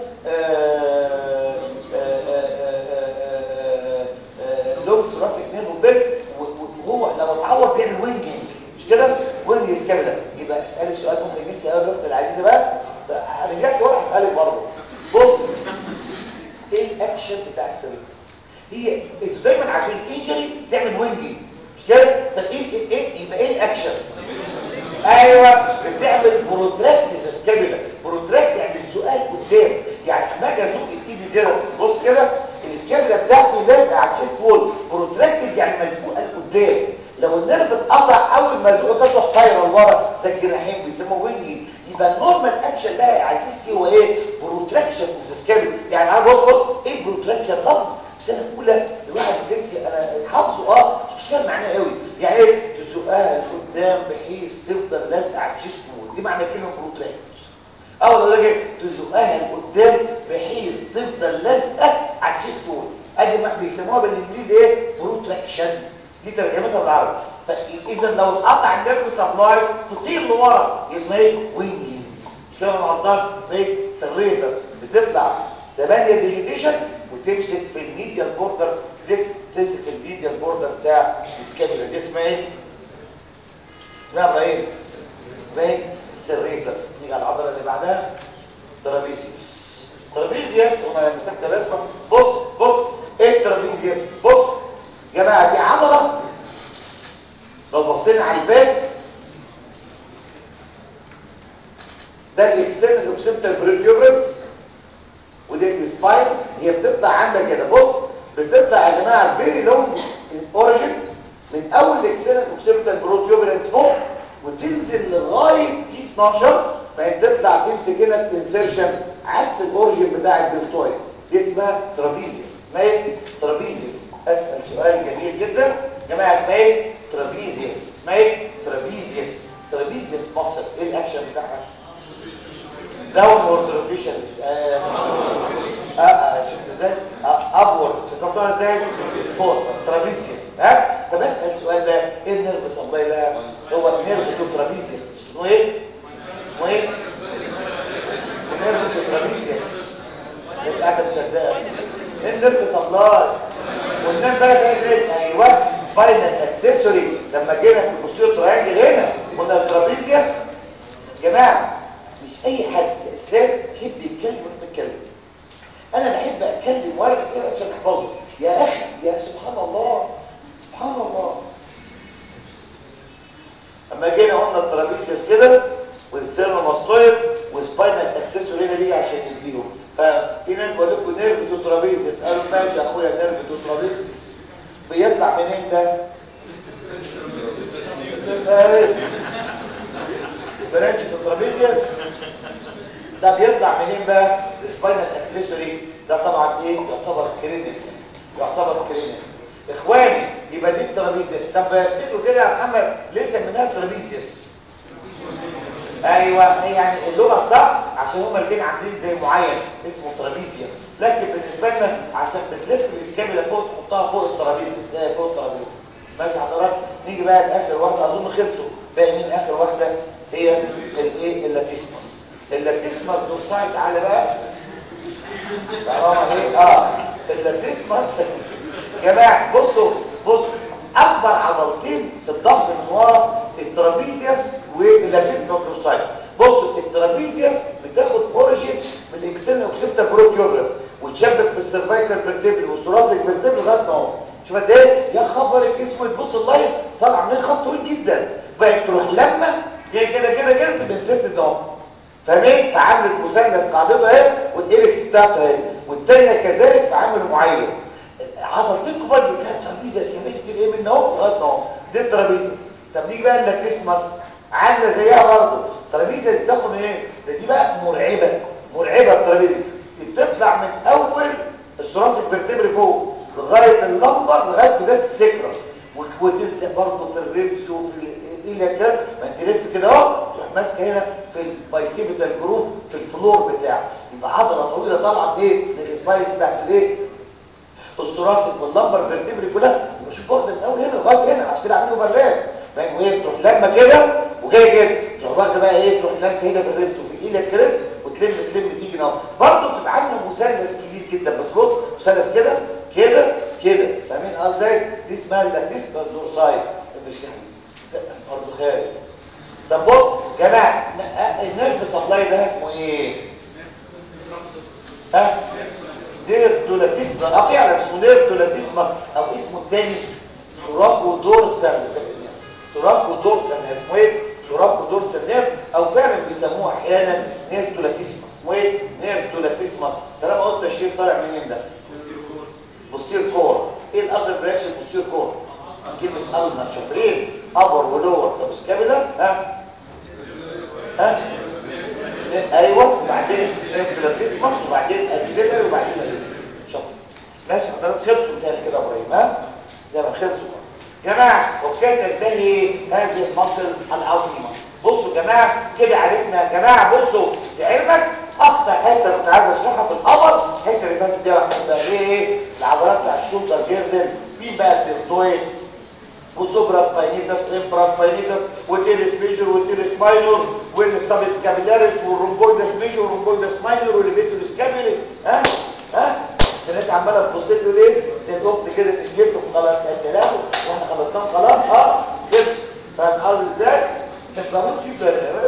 لونج ثوراسيك نيرف اوبير وهو لو اتعور بيعمل وينجنج مش كده وينج اسكابيلا يبقى اسالك سؤال مهم جدا يا الاخت العزيزه بقى رجعت ورا اسالك برضه بص ايه الاكشن بتاع السيرفس هي انتوا دايما عشان انجري تعمل وينجنج مش كده طب ايه ايه, إيه؟ يبقى ايه الاكشن ايوه بتعمل بروتراكت سكابيلا بروتراكت يعني سؤال قدام يعني لما اجي ازق ايدي كده بص كده السكابيلا بتاعتي لازقه على الشيست وول بروتراكتد يعني مزقوقه لقدام لو النيرف اتقطع اول ما زقه تروح طايره لورا زي الجناحين بيسموه وينجي يبقى النورمال اكشن ده يا عزيزتي هو ايه بروتراكشن اوف ذا سكابيلا يعني انا بص بص ايه بروتراكشن لفظ في سنه اولى الواحد بيمشي انا حافظه اه مش فاهم معناه قوي يعني ايه تزقها لقدام بحيث تفضل لازقه على الشيست وول دي معنى كلمه بروتراكت اول ما اجي تزقها لقدام بحيث تفضل لازقه على الشيست وول ادي ما بيسموها بالانجليزي ايه بروتراكشن دي ترجمتها بالعربي فاذا لو اتقطع النيرف سبلاي تطير لورا اسمها ايه وينجينج مش كده العضلات اسمها ايه سريتس بتطلع 8 ديجيتيشن وتمسك في الميديال بوردر تمسك في الميديال بوردر بتاع السكابيلا دي اسمها ايه اسمها ابراهيم اسمها ايه سريتس نيجي على العضله اللي بعدها ترابيزيوس ترابيزيوس وانا مسكت الرسمه بص بص ايه الترابيزيوس بص يا جماعه دي عضله لو بصينا على الباك ده الاكسترنال اوكسيبتال بريديوبرنس ودي السباينز هي بتطلع عندك كده بص بتطلع يا جماعه فيري لونج اوريجين من اول الاكسترنال اوكسيبتال بريديوبرنس فوق وتنزل لغايه تي 12 بعدين تطلع تمسك هنا الانسيرشن عكس الاوريجين بتاع الدلتويد دي اسمها ترابيزيوس اسمها ايه ترابيزيوس اسال سؤال جميل جدا يا جماعه اسمها ايه ترابيزيوس اسمها ايه ترابيزيوس ترابيزيوس مصر ايه الاكشن بتاعها داونورد روتيشنز اه اه شفت ازاي ابورد شفتوها ازاي فوق ترابيزيوس ها طب اسال سؤال بقى ايه النيرف سبلاي بقى هو نيرف ترابيزيوس اسمه ايه اسمه ايه نيرف ترابيزيوس ايه قاعده مصدقه ايه النيرف سبلاي والناس بقى ايه ايوه فاينل اكسسوري لما جينا في البوستيريور تراينجل هنا قلنا الترابيزيوس جماعه مش اي حد اسلام يحب يتكلم وانت بتتكلم انا بحب اتكلم ورقه كده عشان احفظه يا اخي يا سبحان الله سبحان الله اما جينا قلنا الترابيزيوس كده والستيرنو ماستويد وسباينال اكسسوري هنا بيجي عشان يديهم ففي ناس بقول لكم نيرف تو ترابيزيوس قالوا ماشي يا اخويا نيرف تو ترابيزيوس بيطلع منين ده برانش في الترابيزيوس ده بيطلع منين بقى السباينال اكسسوري ده طبعا ايه يعتبر كرينيك يعتبر كرينيك اخواني يبقى دي الترابيزيوس طب افتكروا كده يا محمد ليه سميناها ترابيزيوس ايوه يعني اللغه الصح عشان هما الاثنين عاملين زي معين اسمه ترابيزيا لكن بالنسبه لنا عشان بتلف الاسكابيلا فوق تحطها فوق الترابيزه ازاي فوق الترابيزه ماشي حضرتك نيجي بقى لاخر واحده اظن خلصوا باقي مين اخر واحده هي الايه اللاتيسمس اللاتيسمس دورساي تعالى بقى طالما ايه اه اللاتيسمس يا جماعه بصوا بصوا اكبر عضلتين في الظهر من ورا الترابيزيوس واللاتيسمس دورساي بصوا الترابيزيوس بتاخد اوريجين من الاكسل اوكسيبتا بروكيورس وتشبك في السيرفايكال فيرتيبل والثوراسيك فيرتيبل لغايه ما هو شوف قد ايه يا خبر الاسود بص اللاين طالع من خط طويل جدا بقت تروح لما هي كده كده كده تبقى ست اهو فاهمين فعملت مثلث قاعدته اهي والإيركس بتاعته اهي والثانيه كذلك في عامل معين عضلتين كبار بتلاقي الترابيزه سيبت كده ايه من اهو لغايه اهو دي الترابيزه طب نيجي بقى اللاتيسمس عامله زيها برضه الترابيزه دي بتاخد ايه ده دي بقى مرعبه مرعبه الترابيزه دي بتطلع من اول الثراسك فيرتبري فوق لغايه اللمبر لغايه بدايه السكره وتلزق برضه في الريبس وفي الى كده ما انت لف كده اهو تروح ماسكه هنا في البايسيبيتال جروب في الفلور بتاعه يبقى عضله طويله طالعه بايه من السبايس بتاعت الايه الثراسك واللمبر فيرتبري كلها يبقى شوف واخده من اول هنا لغايه هنا عشان كده عاملين اوفرلاب فاهم وهي تروح لما كده وجايه كده تروح واخده بقى ايه تروح لامسه هنا في الريبس وفي ايدك كده وتلم تلم تيجي نار برضه بتبقى عامله مثلث كبير جدا بس بص مثلث كده كده كده فاهمين قصدي دي اسمها اللاتيسمس دورساي مش يعني برضه خارج طب بص يا جماعه النيرف سبلاي ده اسمه ايه ها نيرف دولاتيسمس اه فعلا اسمه نيرف دولاتيسمس او اسمه الثاني سوراكو دورسال سوراكو دورسال اسمه ايه سوراكو دورسال نيرف او فعلا بيسموه احيانا نيرف دولاتيسمس اسمه ايه نيرف دولاتيسمس طالما قلت الشريف طالع منين ده بوستير كور ايه الابر برانش البوستير كور كلمه النا شابرين ابر ولور سبسكابيلا ها ها ايوه وبعدين بلاتيسمس وبعدين اكسيلر وبعدين شاطر ماشي حضرتك خلصوا بتاعي كده يا ابراهيم ها زي ما خلصوا جماعه وبكده تنتهي هذه المصل العظيمه بصوا يا جماعه كده عرفنا يا جماعه بصوا لعلمك اكتر حته كنت عايز اشرحها في القبر الحته اللي فاتت دي واحده ايه العضلات بتاع الشولدر جيردن مين بقى الدلتويد والسوبرا سباينيتس والانفرا سباينيتس والتيرس ميجور والتيرس ماينور والسبسكابيلاريس والرومبويدس ميجور والرومبويدس ماينور والليفيتور سكابيلي ها ها الناس عماله تبص له ليه زي الاخت كده نسيته خلاص قال لا واحنا خلصناه خلاص اه كده فاهم قصدي ازاي مش بموت فيه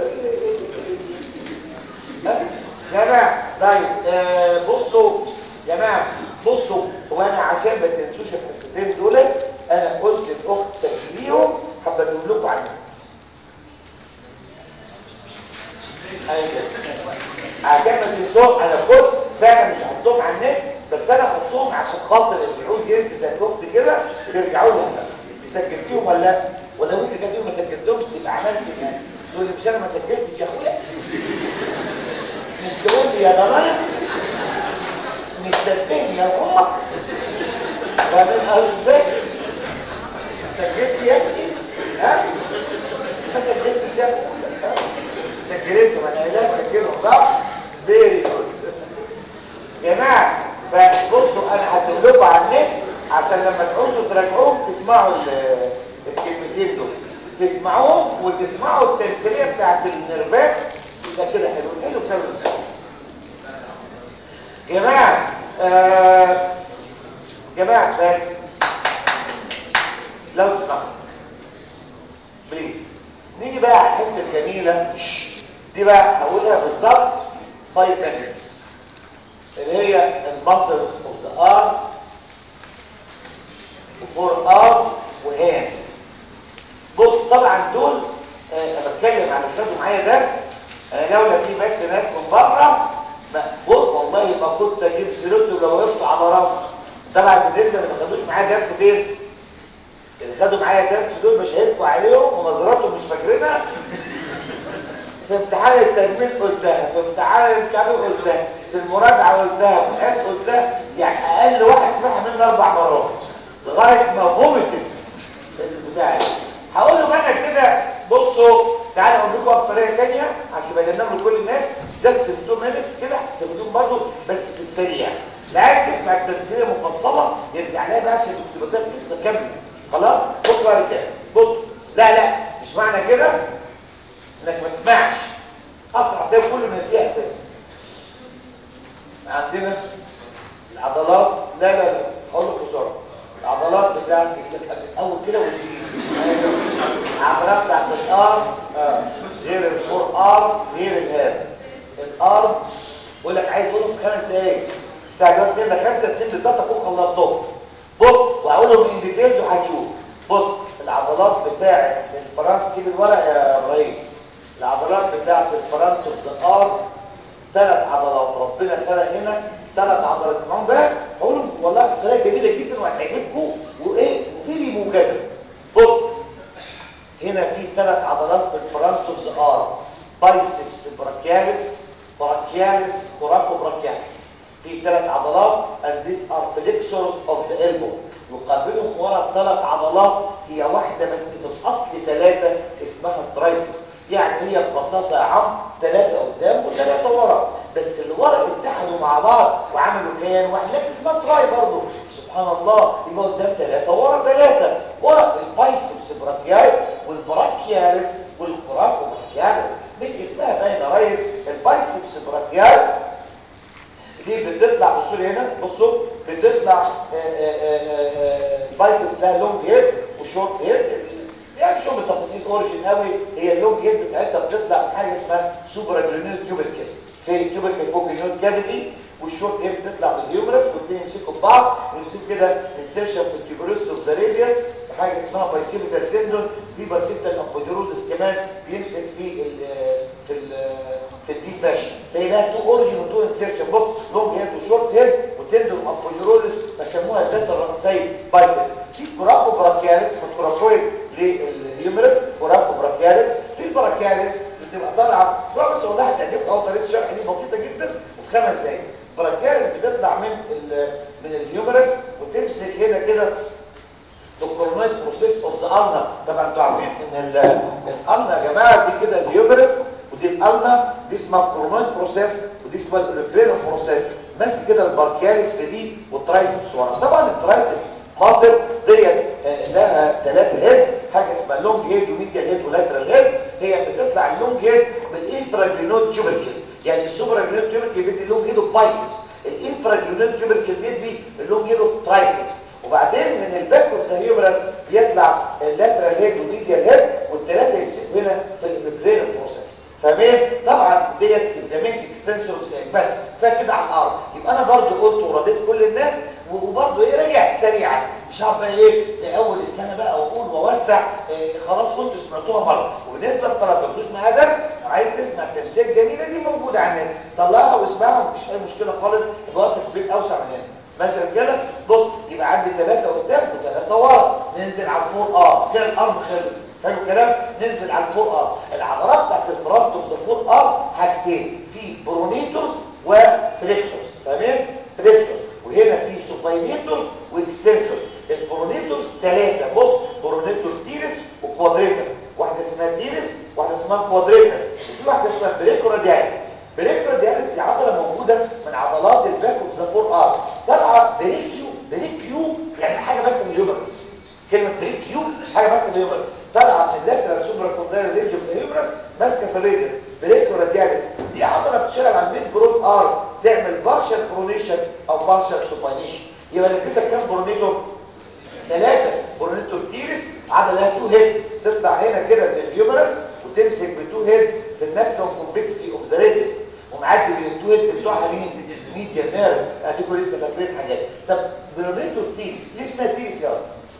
جماعة طيب آه بصوا جماعة بصوا وانا عشان ما تنسوش الحصتين دول انا قلت الاخت سجليهم حابه اقول لكم على النت ايوه عشان ما تنسوهم انا قلت فعلا مش هحطهم على النت بس انا احطهم عشان خاطر اللي يعوز ينسى زي الاخت كده يرجعوا لهم سجلتيهم ولا لا ولو انت كده ما سجلتهمش تبقى عملت يعني تقول لي مش انا ما سجلتش يا اخويا مش تقول لي يا ضلال مش تنبهني يا امك فاهمين قصدي ازاي سجلت يا اختي ها ما سجلتش يا ها سجلتهم انا قايلها تسجلهم صح فيري جود يا جماعه فبصوا انا هكتب لكم على النت عشان لما تعوزوا تراجعوهم تسمعوا الكلمتين دول تسمعوهم وتسمعوا التمثيليه بتاعت النرفات ده كده حلو حلو كده جماعه آه جماعه بس لو تسمعوا بليز نيجي بقى على الحته الجميله دي بقى هقولها بالظبط 5 minutes اللي هي المصل اوف ذا ارم وفور ارم وهاند بص طبعا دول انا آه بتكلم عن اللي خدوا معايا درس انا لولا في بس ناس من بره بص والله ما كنت اجيب سيرته لو وقفت على راسي طبعا بالنسبه اللي ما خدوش معايا درس فين اللي خدوا معايا درس دول مش هيبقوا عليهم ونظراتهم مش فاكرينها في امتحان التجميل قلتها في امتحان الكابل قلتها في المراجعه قلتها في الحس قلتها يعني اقل واحد سمعها مني اربع مرات لغايه ما غمتت البتاع هقول له انا كده بصوا تعالوا اقول لكم بطريقه ثانيه عشان بجنب لكل الناس جاست سريع لا عايز تسمع التمثيليه مفصله يرجع لها بقى عشان الكتابات لسه كامله خلاص بص بقى كده بص لا لا مش معنى كده انك ما تسمعش اسرع ده كله ناسيه اساسا عندنا العضلات لا لا لا هقول لك بسرعه العضلات بتاعت الاول كده وتجي العضلات بتاعت الارم آه. غير الفور ارم غير الهاب الارم بقول لك عايز اقوله في خمس دقايق الساعه كده خمسه اتنين بالظبط اكون خلصتهم بص واقولهم ان ديتيلز وهتشوف بص العضلات بتاعت الفرنت سيب الورق يا ابراهيم العضلات بتاعت الفرنت اوف ذا ارم ثلاث عضلات ربنا خلق هنا ثلاث عضلات اسمعهم بقى هقول والله طريقه جميله جدا وهتعجبكم وايه وفي لي موجزه بص هنا في ثلاث عضلات في الفرونت اوف ذا ارم بايسبس براكياليس براكياليس كوراكو براكياليس في ثلاث عضلات and these are flexors of the elbow يقابلهم ورا ثلاث عضلات هي واحده بس في الاصل ثلاثه اسمها الترايسبس يعني هي ببساطه يا عم ثلاثه قدام وثلاثه ورا بس اللي ورا اتحدوا مع بعض وعملوا كيان واحد لكن اسمها تراي برضه سبحان الله يبقى قدام ثلاثه ورا ثلاثه ورا البايسبس براكياي والبراكياليس والكوراكو براكياليس من اسمها باينه ريس البايسبس براكياي دي بتطلع بصوا لي هنا بصوا بتطلع البايسبس لها لونج هيد وشورت هيد يعني شوف التفاصيل اوريجين قوي هي اللونج هيد بتاعتها بتطلع من حاجه اسمها سوبر جرانيول تيوبركل في التيوبركل فوق النيوت كافيتي والشورت هيد بتطلع من الهيومرس والاثنين يمسكوا ببعض ويمسكوا كده انسيرشن في التيوبروست اوف ذا راديوس حاجه اسمها بايسيبيتال تندون في بايسيبيتال ابوديرودس كمان بيمسك في ال في ال في الديب فاشن تلاقي لها تو اوريجين وتو انسيرشن بص لونج هيد وشورت هيد وتندون ابوديرودس بسموها ذات الرئيسيه بايسيب في كوراكو براكياليس والكوراكويد للهيومرس كوراكو براكياليس في البراكياليس بتبقى طالعه اسمها بس والله هتعجبك اهو طريقه الشرح دي بسيطه جدا وفي خمس دقايق البراكياليس بتطلع من ال من الهيومرس وتمسك هنا كده الكورونيت بروسيس اوف ذا النا طبعا انتوا عارفين ان الالنا يا جماعه دي كده الهيومرس ودي الالنا دي اسمها الكورونيت بروسيس ودي اسمها الاوريكلينو بروسيس ماسك كده الباركياليس في دي والترايسبس ورا طبعا الترايسبس ماسل ديت لها ثلاثه هيد حاجه اسمها لونج هيد وميديال هيد ولاترال هيد هي بتطلع اللونج هيد بالانفراجلينود تيوبركل يعني السوبراجلينود تيوبركل بيدي اللونج هيد اوف بايسبس الانفراجلينود تيوبركل بيدي اللونج هيد اوف ترايسبس وبعدين من الباك اوف ذا هيومرس بيطلع اللاترال هيد والميديال هيد والثلاثه يمسكوا هنا في البرين بروسيس فاهمين طبعا ديت الزمان اكستنسور بس فكده على الارض يبقى انا برضو قلت ورديت كل الناس وبرضه ايه رجعت سريعا مش عارف بقى ايه زي اول السنه بقى واقول واوسع إيه خلاص كنت سمعتوها مره وبالنسبه للطلبه اللي اسمها درس عايز تسمع التمثيل الجميله دي موجوده عندنا طلعها واسمعها مفيش اي مشكله خالص يبقى وقتك في البيت اوسع من هنا ماشي كده بص يبقى عندي ثلاثه قدام وثلاثه ورا ننزل على الفور ار كده الارم خلص حلو الكلام ننزل على الفور ار العضلات بتاعت الفرونت اوف ذا فور ار حاجتين في برونيتورز وفليكسورز تمام فليكسورز وهنا في سوباينيتورز واكستنسورز البرونيتورز ثلاثه بص برونيتور تيرس وكوادريتس واحده اسمها تيرس واحده اسمها كوادريتس وفي واحده اسمها بريكورادياليس بريكورادياليس دي عضله موجوده من عضلات الباك اوف ذا فور ار طالعه بريكيو بريكيو يعني حاجه ماسكه من الهيومرس كلمه بريكيو حاجه ماسكه من الهيومرس طالعه من اللاترال سوبرا كوندايل رينج اوف ذا هيومرس ماسكه في الريدس بريكورادياليس دي عضله بتشتغل على الميد جروث ار تعمل بارشال برونيشن او بارشال سوباينيشن يبقى اديتك كام برونيتور ثلاثه برونيتور تيرس عضله لها تو هيدز تطلع هنا كده من الهيومرس وتمسك بتو هيدز في الماكسيمم كومبلكسي اوف ذا ريدس ومعدي بين التو هيدز بتوعها مين ميديا نيرف اديكوا لسه فاكرين حاجات طب برونيتور تيرس ليه اسمها تيرس يا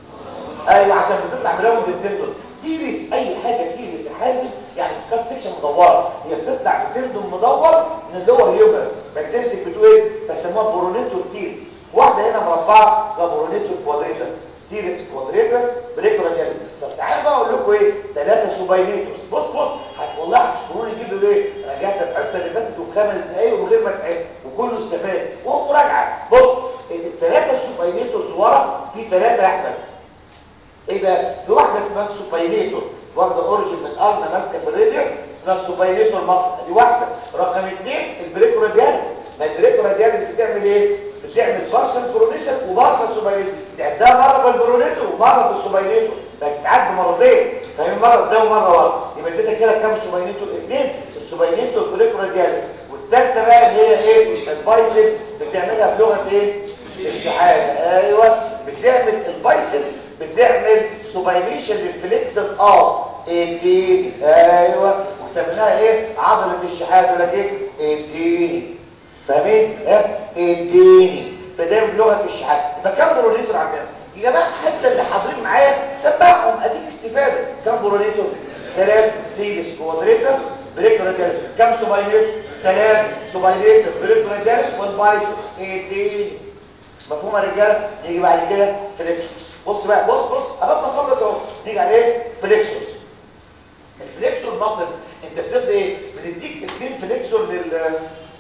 ايوه عشان بتطلع مراوند التندون تيرس اي حاجه تيرس حازم يعني كات سيكشن مدوره هي بتطلع بتندون مدور من اللور هيومرس بتمسك بتقول ايه بسموها برونيتور تيرس واحده هنا مربعه ده برونيتور كوادريتس تيرس كوادريتس بريكورادياليس طب تعالوا بقى اقول لكم ايه ثلاثه سوباينيتورز بص بص والله هتشكروني جدا ليه رجعت الحصه اللي فاتت بخمس دقايق ومن غير ما تحس وكله استفاد وهو مراجعه بص الثلاثه سوباينيتورز ورا في ثلاثه يا احمد ايه بقى في واحده اسمها السوباينيتور واخده اوريجين من الارنا ماسكه في الراديوس اسمها السوباينيتور مصر دي واحده رقم اثنين البريكورادياليس فالبريكولا دياليز بتعمل ايه بتعمل بارشل برونيشن وبارشل سوبايليتور تعدها مره بالبرونيتور ومره بالسوبايليتور فبتعد مرتين فاهم مره قدام ومره ورا يبقى اديتك كده كام سوبايليتور اثنين السوبايليتور والبريكولا دياليز والثالثه بقى اللي هي ايه البايسبس بتعملها بلغه ايه الشحاده ايوه بتعمل البايسبس بتعمل سوبايليشن للفليكسر اه اديني ايوه وسميناها ايه عضله الشحاده ولا ايه اديني فاهمين ها اديني فده بلغه الشحاده يبقى كام برونيتور عندنا يا جماعه حتى اللي حاضرين معايا سمعهم اديك استفاده كام برونيتور ثلاث تيجس كوادريتس بريكوريتس كام سوبايليتور ثلاث سوبايليتور بريكوريتس والبايسبس اديني مفهوم يا رجاله نيجي بعد كده فليكسوس بص بقى بص بص قربنا نخلص اهو نيجي على ايه فليكسوس الفليكسور ماسل انت بتبدا ايه بنديك اثنين فليكسور لل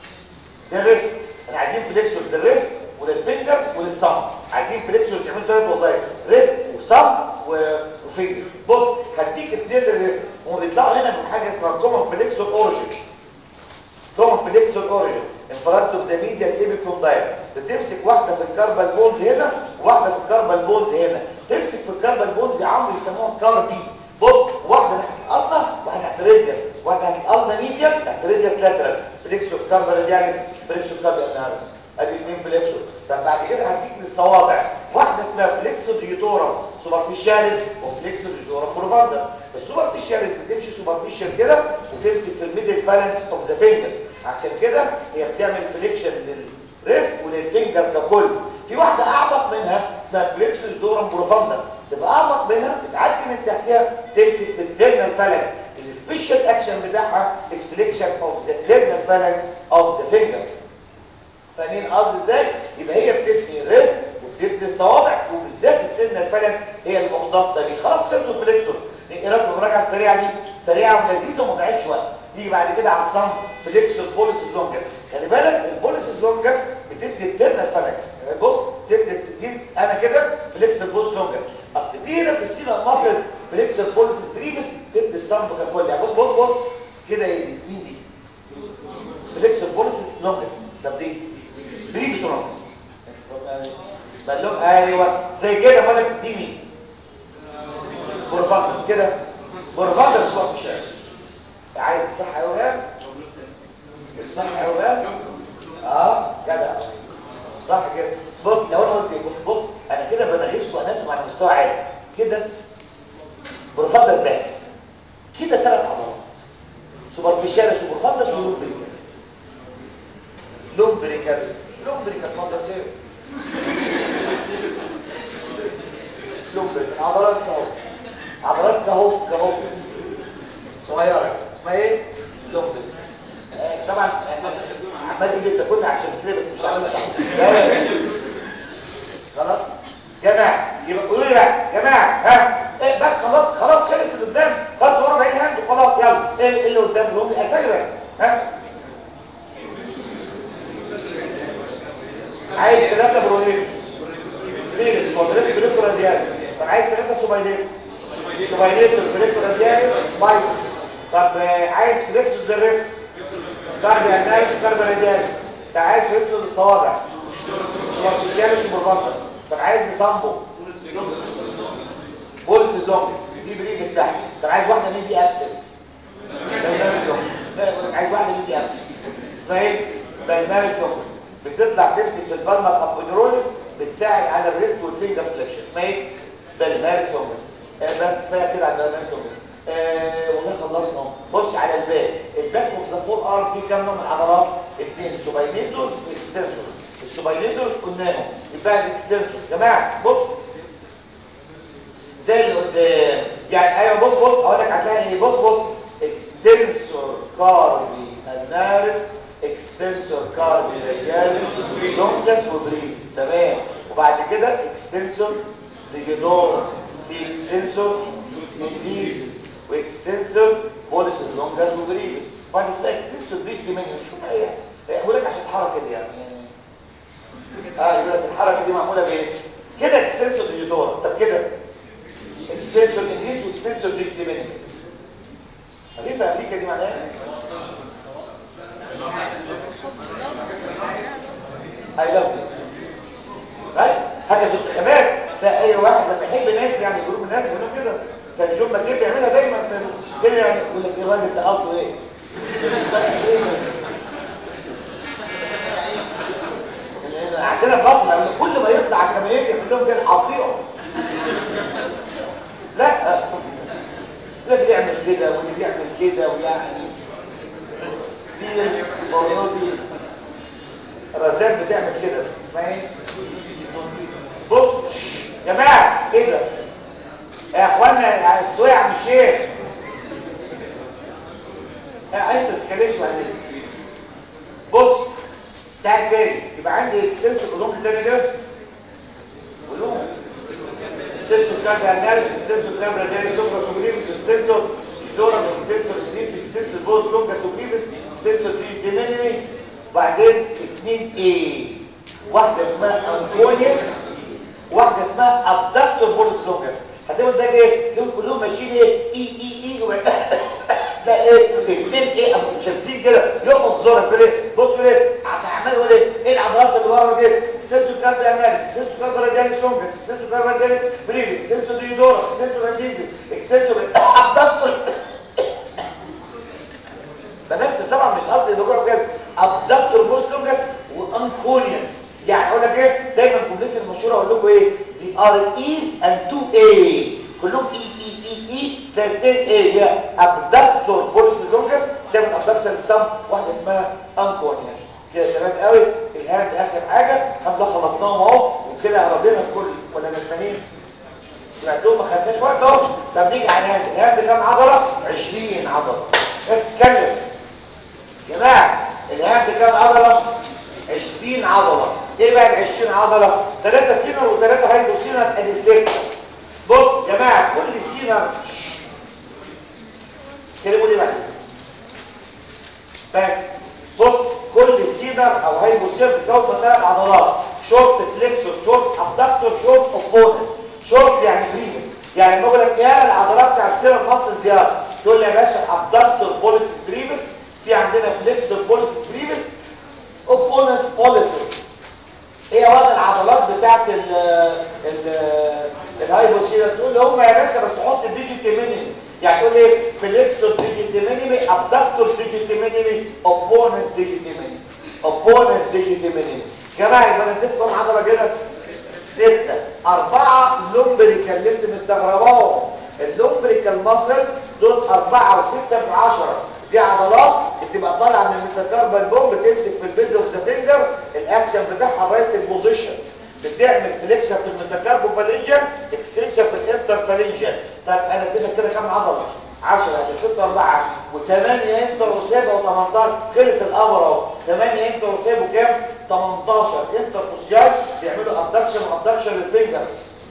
للريست احنا عايزين فليكسور للريست وللفينجر وللصم عايزين فليكسور تعملوا ثلاث وظائف ريست وصم وفينجر بص هديك اثنين للريست هم بيطلعوا هنا من حاجه اسمها كومن فليكسور اوريجين كومن فليكسور اوريجين انفرادتو ذا ميديا ايبيكوندايل بتمسك واحده في الكاربال بونز هنا وواحده في الكاربال بونز هنا تمسك في الكاربال بونز يا عمرو يسموها كاربي بص واحده ناحيه الالنا واحده ناحيه الريديوس واحده ناحيه الالنا ميديا ناحيه الريديوس لاترال فليكسور كاربال رادياليس فليكسور كاربال انارس ادي اثنين فليكسور طب بعد كده هديك للصوابع واحده اسمها فليكسور ديوتورم سوبرفيشاليس وفليكسور ديوتورم بروفاندس السوبرفيشاليس بتمشي سوبرفيشال كده وتمسك في الميدل فالانس اوف ذا فينجر عشان كده هي بتعمل فليكشن للريست وللفينجر ككل في واحده اعمق منها اسمها فليكسور ديوتورم بروفاندس تبقى اعمق منها بتعدي من تحتها تمسك في التيرنال فالانس السبيشال اكشن بتاعها is flexion of the ternal phalanx of the finger فاهمين قصدي ازاي يبقى هي بتبني الريست وبتبني الصوابع وبالذات التيرنال فالانس هي المختصه بيه خلاص خلصوا الفليكسور ايه رايك في المراجعه السريعه دي سريعه ولذيذه وما ضيعتش وقت نيجي بعد كده على الصم فليكسور بوليس لونجس خلي بالك البوليس لونجس بتدي التيرنال فالانكس بص تدي تدي انا كده فليكسور بوليس لونجس اصل في هنا في السينا المصري فليكسور بوليس بريفس تدي الصم ككل يعني بص بص بص كده ايه دي مين دي فليكسور بوليس لونجس طب دي بريفس لونجس بلوك ايوه زي كده مالك دي مين بورفاندس كده بورفاندس وقت شمس عايز الصح يا وهاب الصح يا وهاب اه جدع صح كده بص لو انا قلت بص بص انا كده بنغيسكم اناتوم على مستوى عالي كده بورفاندس بس كده ثلاث عضلات سوبرفيشالس وبورفاندس ولومبريكال لومبريكال لومبريكال اتفضل سير لومبريكال عضلات كهو عضلات كهو كهو صغيره اسمها ايه لومبريكال آه طبعا عمال يجي تاكلنا على التمثيليه بس مش عامل خلاص جماعه يبقى قولوا لي بقى جماعه ها إيه بس خلاص خلاص خلص اللي قدام خلاص ورا بعيد هاند وخلاص يلا ايه اللي قدام اللي هم اسامي بس ها عايز ثلاثه برونين سيريس كوادريت بريكو راديال طب عايز ثلاثه سوبايليت سوبايليت بريكو راديال سبايس طب عايز فليكس للريست كاربي اناليس كاربي راديال طب عايز فليكس للصوابع سوبرفيشاليس وبرفانتس طب عايز نصامبو بولس اللونجس دي بريفس تحت طب عايز واحده مين دي ابسل عايز واحده مين دي ابسل صحيح بالمارس لونجس بتطلع تمسك في البالمر ابودروليس بتساعد على الريست والفينجر فليكشن اسمها ايه بالمارس لونجس آه بس كفايه كده على البالمارس لونجس آه والله خلصنا اهو خش على الباك الباك اوف ذا فور ارم فيه كام نوع من العضلات اثنين سوباينيتوس واكستنسور السوباينيتوس قلناهم يبقى الاكستنسور يا جماعه بص زي اللي قدام يعني ايوه بص بص اقول لك هتلاقي ايه بص بص اكستنسور كاربي النارس اكستنسور كاربي رياليس لونجس وبريس تمام وبعد كده اكستنسور ريجيدور في اكستنسور ميديس واكستنسور بوليس لونجس وبريس بعد اسمها اكستنسور ديش دي مني شو هي اقول لك عشان الحركه دي يعني اه يقول لك الحركه دي معموله بايه كده اكستنسور ريجيدور طب كده اكستنسور انجليز واكستنسور ديش دي مني عارفين في امريكا دي معناها ايه من الناس بيقولوا كده كان جون ماجيب بيعملها دايما كده يعني يقول لك ايه الراجل ده قصده ايه عندنا في مصر كل ما يطلع الجماهير يقول لهم كده قطيعه لا اللي بيعمل كده واللي بيعمل كده ويعني دي البرنودي رزان بتعمل كده اسمها ايه بص يا جماعه ايه ده يا اخوانا السواع مش ايه انت ما تتكلمش عليه بص تعال تاني يبقى عندي اكسنس قولهم لي تاني كده قولهم السنسور كارد اناليسيس السنسور كاميرا داني دوبرا سوبريمس السنسور دورا السنسور ديت السنسور بوز لونجا سوبريمس السنسور دي ديمينيمي وبعدين 2 ايه واحده اسمها انكونيس واحده اسمها ابدكتور بولس لونجاس هتقول ده ايه دول كلهم ماشيين ايه اي اي اي لا ايه الاثنين ايه مش شايفين كده يقف زورك كده بص كده عشان عمال يقول ايه ايه العضلات اللي ورا دي سنسور كاربي اناليس سنسور كاربي داني لونجاس سنسور كاربي داني بريفي سنسور دي دورا سنسور انديزي اكسنسور ابدكتور ده بس طبعا مش قصدي اللي بجد ابدكتور بولس لونجاس وانكونيس يعني اقول لك ايه دايما جملتي المشهوره اقول لكم ايه the are e's and 2a كلهم اي اي اي اي تلاقي 2 a هي ابدكتور بولس لونجس تعمل ابدكشن السم واحده اسمها انكونيس كده تمام قوي الهاند اخر حاجه الحمد لله خلصناهم اهو وكده قربنا الكل ولا ندمانين سمعتوهم ما خدناش وقت اهو طب نيجي على الهاند الهاند كام عضله 20 عضله اتكلم يا جماعه الهاند كام عضله 20 عضلة ايه بقى ال 20 عضلة 3 سينر و3 هايدرو سينر ادي 6 بص يا جماعة كل سينر كلموا لي بقى بس بص كل سينر او هايدرو سينر بتكون من ثلاث عضلات شورت فليكسور شورت ابدكتور شورت اوبوننتس شورت يعني بريفس يعني بقول لك ايه العضلات بتاع السينر مصر زياده تقول لي يا باشا ابدكتور بوليس بريفس في عندنا فليكسور بوليس بريفس اوبوننس بوليسز ايه وضع العضلات بتاعت ال ال الهايبوسيلر تقول لي هم يا باشا بس حط ديجيتي مينيمي يعني تقول ايه فليكسور ديجيتي مينيمي ابدكتور ديجيتي مينيمي اوبوننس ديجيتي مينيمي اوبوننس ديجيتي مينيمي جماعه يبقى انا اديتكم عضله كده ستة أربعة لومبريكال اللي انت مستغرباهم اللومبريكال ماسل دول أربعة وستة في عشرة دي عضلات بتبقى طالعه من الميتاكاربال بوم بتمسك في البيز اوف ذا فينجر الاكشن بتاعها رايت البوزيشن بتعمل فليكشن في الميتاكاربو فالنجن اكستنشن في الانتر فالنجن طب انا اديتك كده كام عضله 10 يعني 6 4 و8 انتر وسابه و18 خلص الامر اهو 8 انتر وسابه كام 18 انتر اوسياي بيعملوا ابدكشن وابدكشن للفينجرز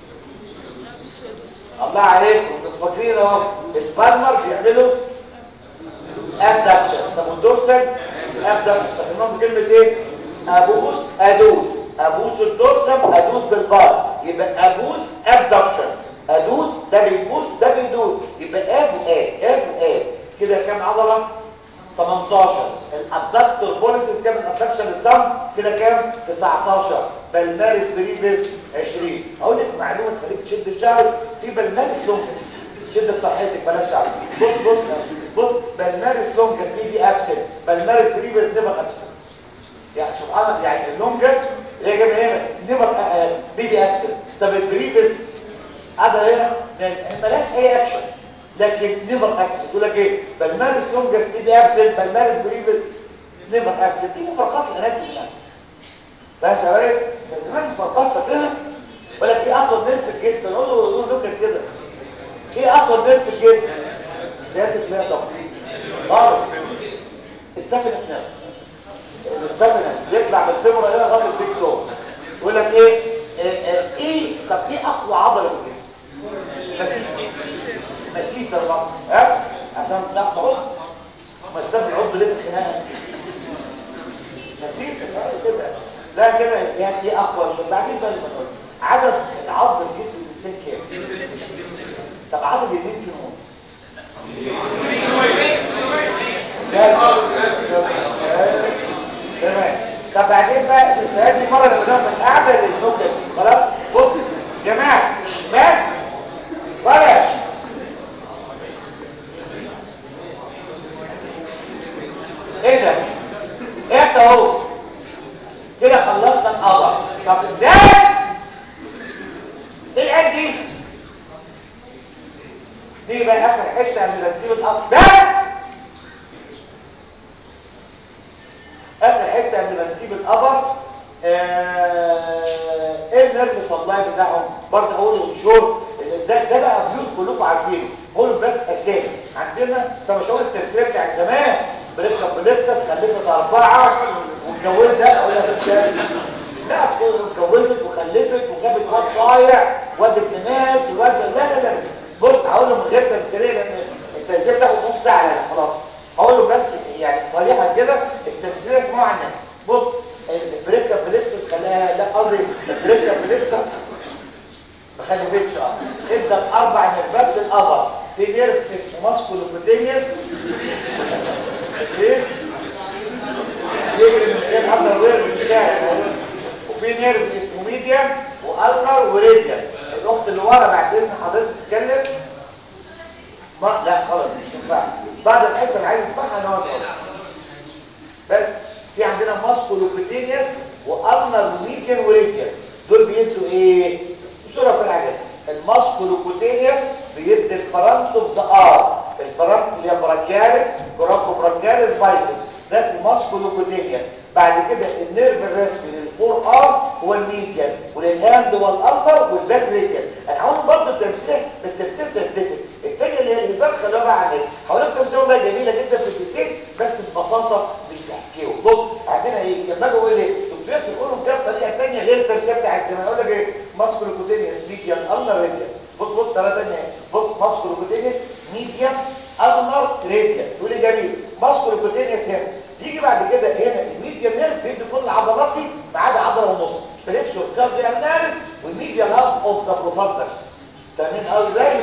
الله عليكم انتوا فاكرين اهو البالمر بيعملوا ابدكشن طب والدورسال ابدكشن استخدمناهم بكلمه ايه ابوس ادوس ابوس الدورسال ادوس بالبار يبقى ابوس ابدكشن ادوس ده بيبوس ده بيدوس يبقى اب واب اب واب كده كام عضله 18 الابدكتور بوليس كام الابدكشن السم كده كام 19 بالمارس بريفيس 20 اقول لك معلومه تخليك تشد الشعر في بالمارس لونجس شد في صحتك بلاش شعر بص بص بص بالمارس لونجس دي دي ابسنت بالمارس بريفيس نيفر ابسنت يعني سبحان الله يعني اللونجس هي جايه من هنا نيفر بيبي ابسنت طب البريفيس هذا هنا ملاش اي اكشن لكن نيفر ابسنت يقول لك ايه بالمارس لونجس بيبي ابسنت بالمارس بريفيس نيفر ابسنت دي مفارقات الاناتومي يعني فاهم يا ريس كان زمان مفارقات فاكرها ولا ايه اطول نيرف في الجسم نقول له نقول لوكاس كده ايه اطول نيرف في الجسم زياده لا طبعا خالص السفنس نفسه السفنس بيطلع بالفيمورا هنا لغايه البيك فلو يقول لك ايه ايه, إيه طب ايه اقوى عضله في الجسم مسيت مسيت الراس ها عشان تاخد عضو ما استنى العضو ليه الخناقه مسيت كده لا كده يعني ايه اقوى بعدين بقى المنور عدد العظم الجسم الانسان كام طب عدد اليمين في النص تمام طب بعدين بقى هذه المره اللي قدام من اعدى للنكت خلاص بص يا جماعه بس نيجي بقى اخر حته من بنسيب الارض بس اخر حته من بنسيب القبر ايه النيرف سبلاي بتاعهم برضه هقول انشور ده ده بقى بيوت كلكم عارفينه هقول بس اسامي عندنا طب مش هقول التمثيليه بتاع زمان بريكا بليكسس خلفت اربعه واتجوزت اقول لك ازاي لا اصل اتجوزت وخلفت وجابت واد ضايع واد ابن ناس وواد لا لا لا بص هقول له من غير تمثيليه لان التمثيليه بتاخد نص ساعه يعني خلاص هقول له بس يعني صريحا كده التمثيليه اسمها عن الناس بص البريكا بليكسس خلاها لا قصدي البريكا بليكسس ما خلفتش اه ادى اربع نرفات للقبر في نيرف اسمه ماسكولوبوتينيوس ايه يجري من غير حتى الوير في الشارع وفي نيرف اسمه ميديان والنر وريديان الاخت اللي ورا بعد اذن حضرتك تتكلم ما لا خلاص مش ينفع بعد الحصه اللي عايز اسمعها نقعد بس في عندنا ماسكولوبوتينيوس والنر وميديان وريديان دول بيدوا ايه بسرعه في العجل الماسكولوبوتينيوس بيدي الفرنت اوف ذا ار الفرنت اللي هي براكياليس كوراكو براكياليس بايسبس ده اسمه ماسكولوبوتينيوس بعد كده النيرف الرسمي للفور ار هو الميديان وللهاند هو الالتر والباك ريديان انا هقول برضه التمثيل بس تمثيل سيرتيفيك الثانيه اللي هي الهزار خلوها بقى على هقول لك تمثيل والله جميله جدا في الديتيل بس ببساطه مش بحكيه بص عندنا ايه لما اجي اقول ايه الدكتور يقولوا كده بطريقه ثانيه غير التمثيل بتاع زمان اقول لك ايه ماسكولوبوتينيوس ميديان التر ريديان بص بص ثلاثه ثانيه بص ماسكولوبوتينيوس ميديان التر ريديان تقول لي جميل ماسكولوبوتينيوس هنا يجي بعد كده هنا الميديان نيرف بيدي كل العضلات دي ما عدا عضله ونص فليكس والكارديال نيرف والميديال هاب اوف ذا بروفاندرز فاهمين قوي ازاي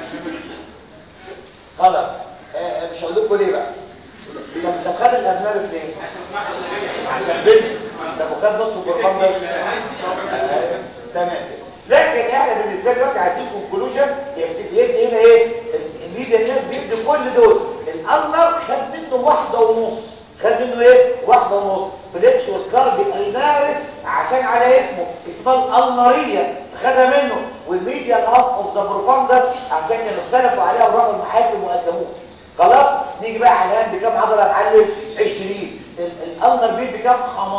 خلاص آه مش هقول لكم ليه بقى طب طب خد الابنارس ليه عشان بنت طب وخد نص البروفاندرز آه تمام لكن احنا بالنسبه لي دلوقتي عايزين كونكلوجن يبتدي هنا ايه الميديان نيرف بيدي كل دول الالنر خد منه واحده ونص خد منه ايه واحده ونص فليكس وسكاربي النارس عشان على اسمه اسمها الالنريه خدها منه والميديال هاف اوف ذا بروفاندر عشان كانوا اختلفوا عليها وراحوا المحاكم وقسموها خلاص نيجي بقى على الهاند بكام عضله يا معلم 20 الالنر بيد بكام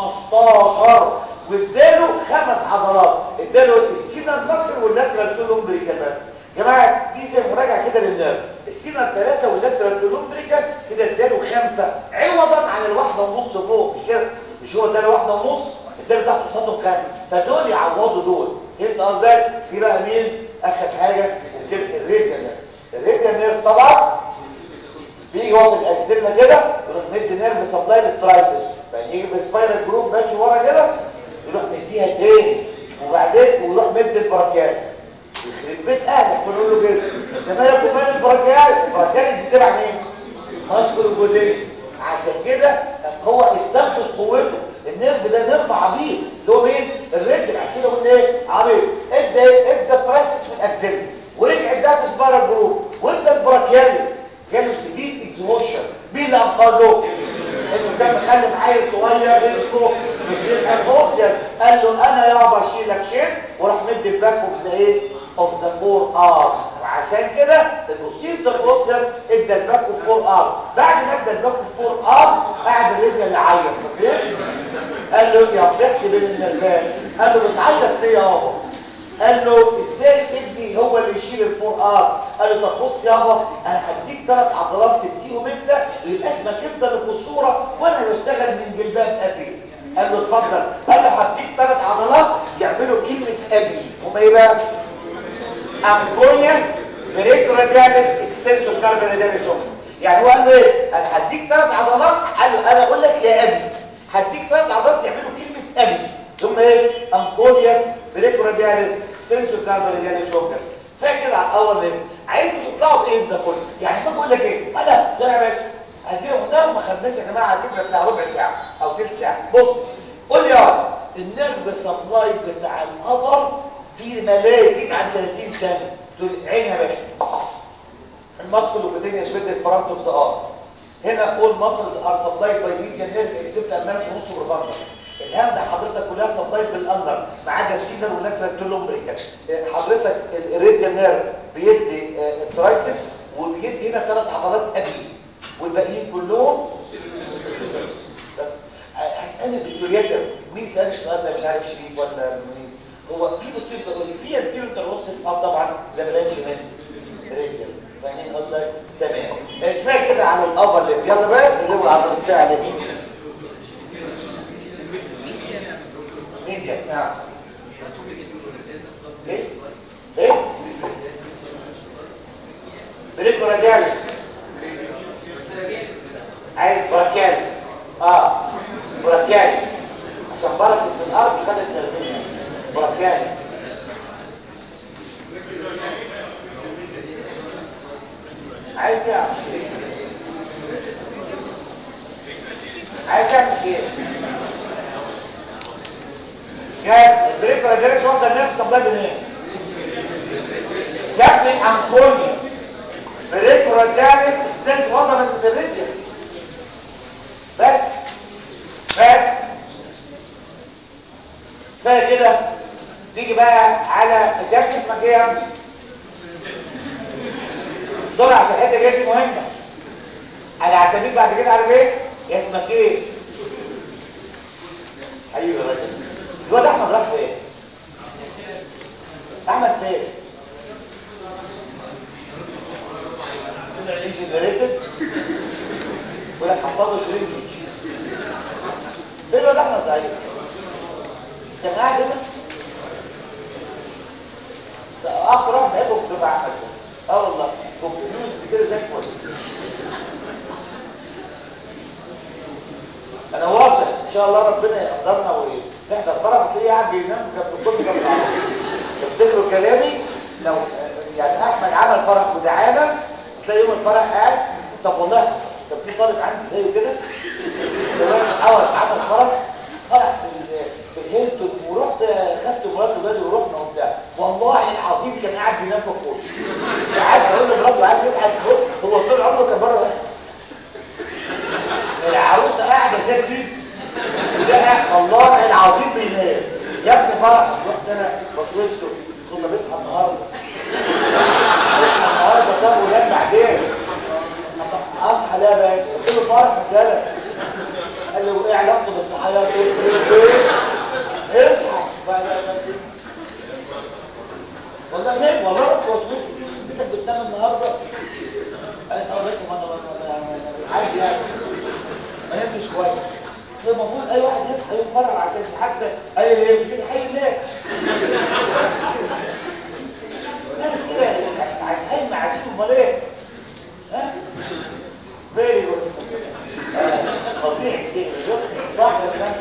15 واداله خمس عضلات اداله السينا النصر واللاترال تولومبريكال بس يا جماعه دي زي مراجعه كده للنيرف السينا الثلاثه واللاترال تولومبريكال كده اداله خمسه عوضا عن الواحده ونص فوق مش كده مش هو اداله واحده ونص اداله تحت قصادهم خمسه فدول يعوضوا دول فهمت قصدي دي بقى مين اخر حاجه وكده الريديا نيرف الريديا نيرف طبعا بيجي هو في الاكسلنا كده يروح مدي نيرف سبلاي للترايسبس فيجي بالسبايرال جروب ماشي ورا كده يروح مديها تاني وبعدين ويروح مد البراكيات يخرب بيت اهلك بنقول له كده انما ياخد مال البراكيات البراكيات دي تبع مين ماسكول الجودين عشان كده هو استنفذ قوته النيرف ده نيرف عبيط اللي هو مين الرجل عشان كده قلنا ايه عبيط ادى ادى الترايسس في الاكسل ورجع اداها في سبايرال جروب وادى البراكياليس جاله سديد اكزوشن مين اللي انقذه الانسان مخلي عيل صغير اسمه الفوسيس قال له انا يابا اشيلك شيل وراح مدي الباك اوف ذا ايه اوف ذا فور ار وعشان كده البوستير ذا فوسيس ادى الباك اوف فور ار بعد ما ادى الباك اوف فور ار قعد الرجل يعيط فاكرين قال له يا ضحك بين النرفات قال له بتعيط ليه يابا قال له ازاي ابني هو اللي يشيل الفور ار قال له طب بص يابا انا هديك ثلاث عضلات تديهم انت ويبقى اسمك انت اللي في الصوره وانا بشتغل من جلباب ابي قال له اتفضل قال له هديك ثلاث عضلات يعملوا كلمه ابي هم ايه بقى امبونياس بريكورادياليس اكسنتو كاربونادياليس يعني هو قال له ايه انا هديك ثلاث عضلات قال له انا اقول لك يا ابي هديك ثلاث عضلات يعملوا كلمه ابي ثم ايه امبونياس بريكورادياليس سنسو كاربونادياليس اوكس فاكر على الاول ليه عايزكم تطلعوا بايه ده كله يعني ما بقول لك ايه انا ده يا باشا هديهم ده ما خدناش يا جماعه كده بتاع ربع ساعه او ثلث ساعه بص قول لي يا النيرف سبلاي بتاع القبر في ما لا يزيد عن 30 سنه تقول عين يا باشا الماسكل وبدين يثبت الفرونت اوف ذا ار هنا all muscles are supplied by median nerves except abdominal ونص بروفاندر الهام ده حضرتك كلها سبلايد بالاندر ما عدا السيزر واللاترال تولومبريكال حضرتك الريديال نيرف بيدي الترايسبس وبيدي هنا ثلاث عضلات ابي والباقيين كلهم هتسالني بالكيوريوسيتي مين سال السؤال ده مش عارف شريف ولا مين هو في مشكله في الكيوريوسيتي اه طبعا ده بلاش من رجل فاهمين قصدك تمام كفايه كده على الابر ليب يلا بقى نزود على الفعل مين مين يا نعم ايه ايه بريكو رادياليس عايز براكياليس اه براكياليس عشان بركة في الارض خدت تربية براكياليس عايز يعمل شيء عايز يعمل شيء جاهز البريك رادياليس واخده النفس سبلاي منين كابتن انكونيوس بريك رادياليس سنت واخده من الريديا بس بس كفايه كده نيجي بقى على الجاك اسمك ايه يا ابني بسرعه عشان الحته دي مهمه انا هسميك بعد كده عارف ايه اسمك ايه حبيبي يا باشا الواد احمد راح فين احمد فين طلع ايش الريتد ولا حصل له شريك فين الواد احمد سعيد كان قاعد هنا اخر واحد بحبه في الدفعه احمد اه والله كومبيوتر كده زي الفل انا واثق ان شاء الله ربنا يقدرنا ونحضر فرح تلاقيه قاعد بينام جنب الكرسي جنب العربيه تفتكروا كلامي لو يعني احمد عمل فرح ودعانا تلاقي يوم الفرح قاعد طب والله كان في طالب عندي زيه كده زمان اول عمل فرح فرح في في الهيلتون ورحت خدت مراته وجالي ورحنا وبتاع والله العظيم كان قاعد بينام في الكرسي قاعد بقول لمراته قاعد يضحك بص هو طول عمره كان بره واحد العروسه قاعده زي دي ده والله العظيم بينام يا ابني فرح رحت انا بصوصته كنا بصحى النهارده بصحى النهارده ده ولاد بعدين اصحى لا يا باشا قلت له فرح رجاله قال له ايه علاقته بالصحيان ايه اصحى والله نام والله رحت وصلت انت بتنام النهارده قالت اه بس ما انا عادي يعني ما نمتش كويس المفروض اي واحد يصحى يقرر عشان حتى قال لي ايه مش الحي الناس ناس كده هتحل مع عزيز امال ايه ها فيري جود فظيع السجن صح ولا لا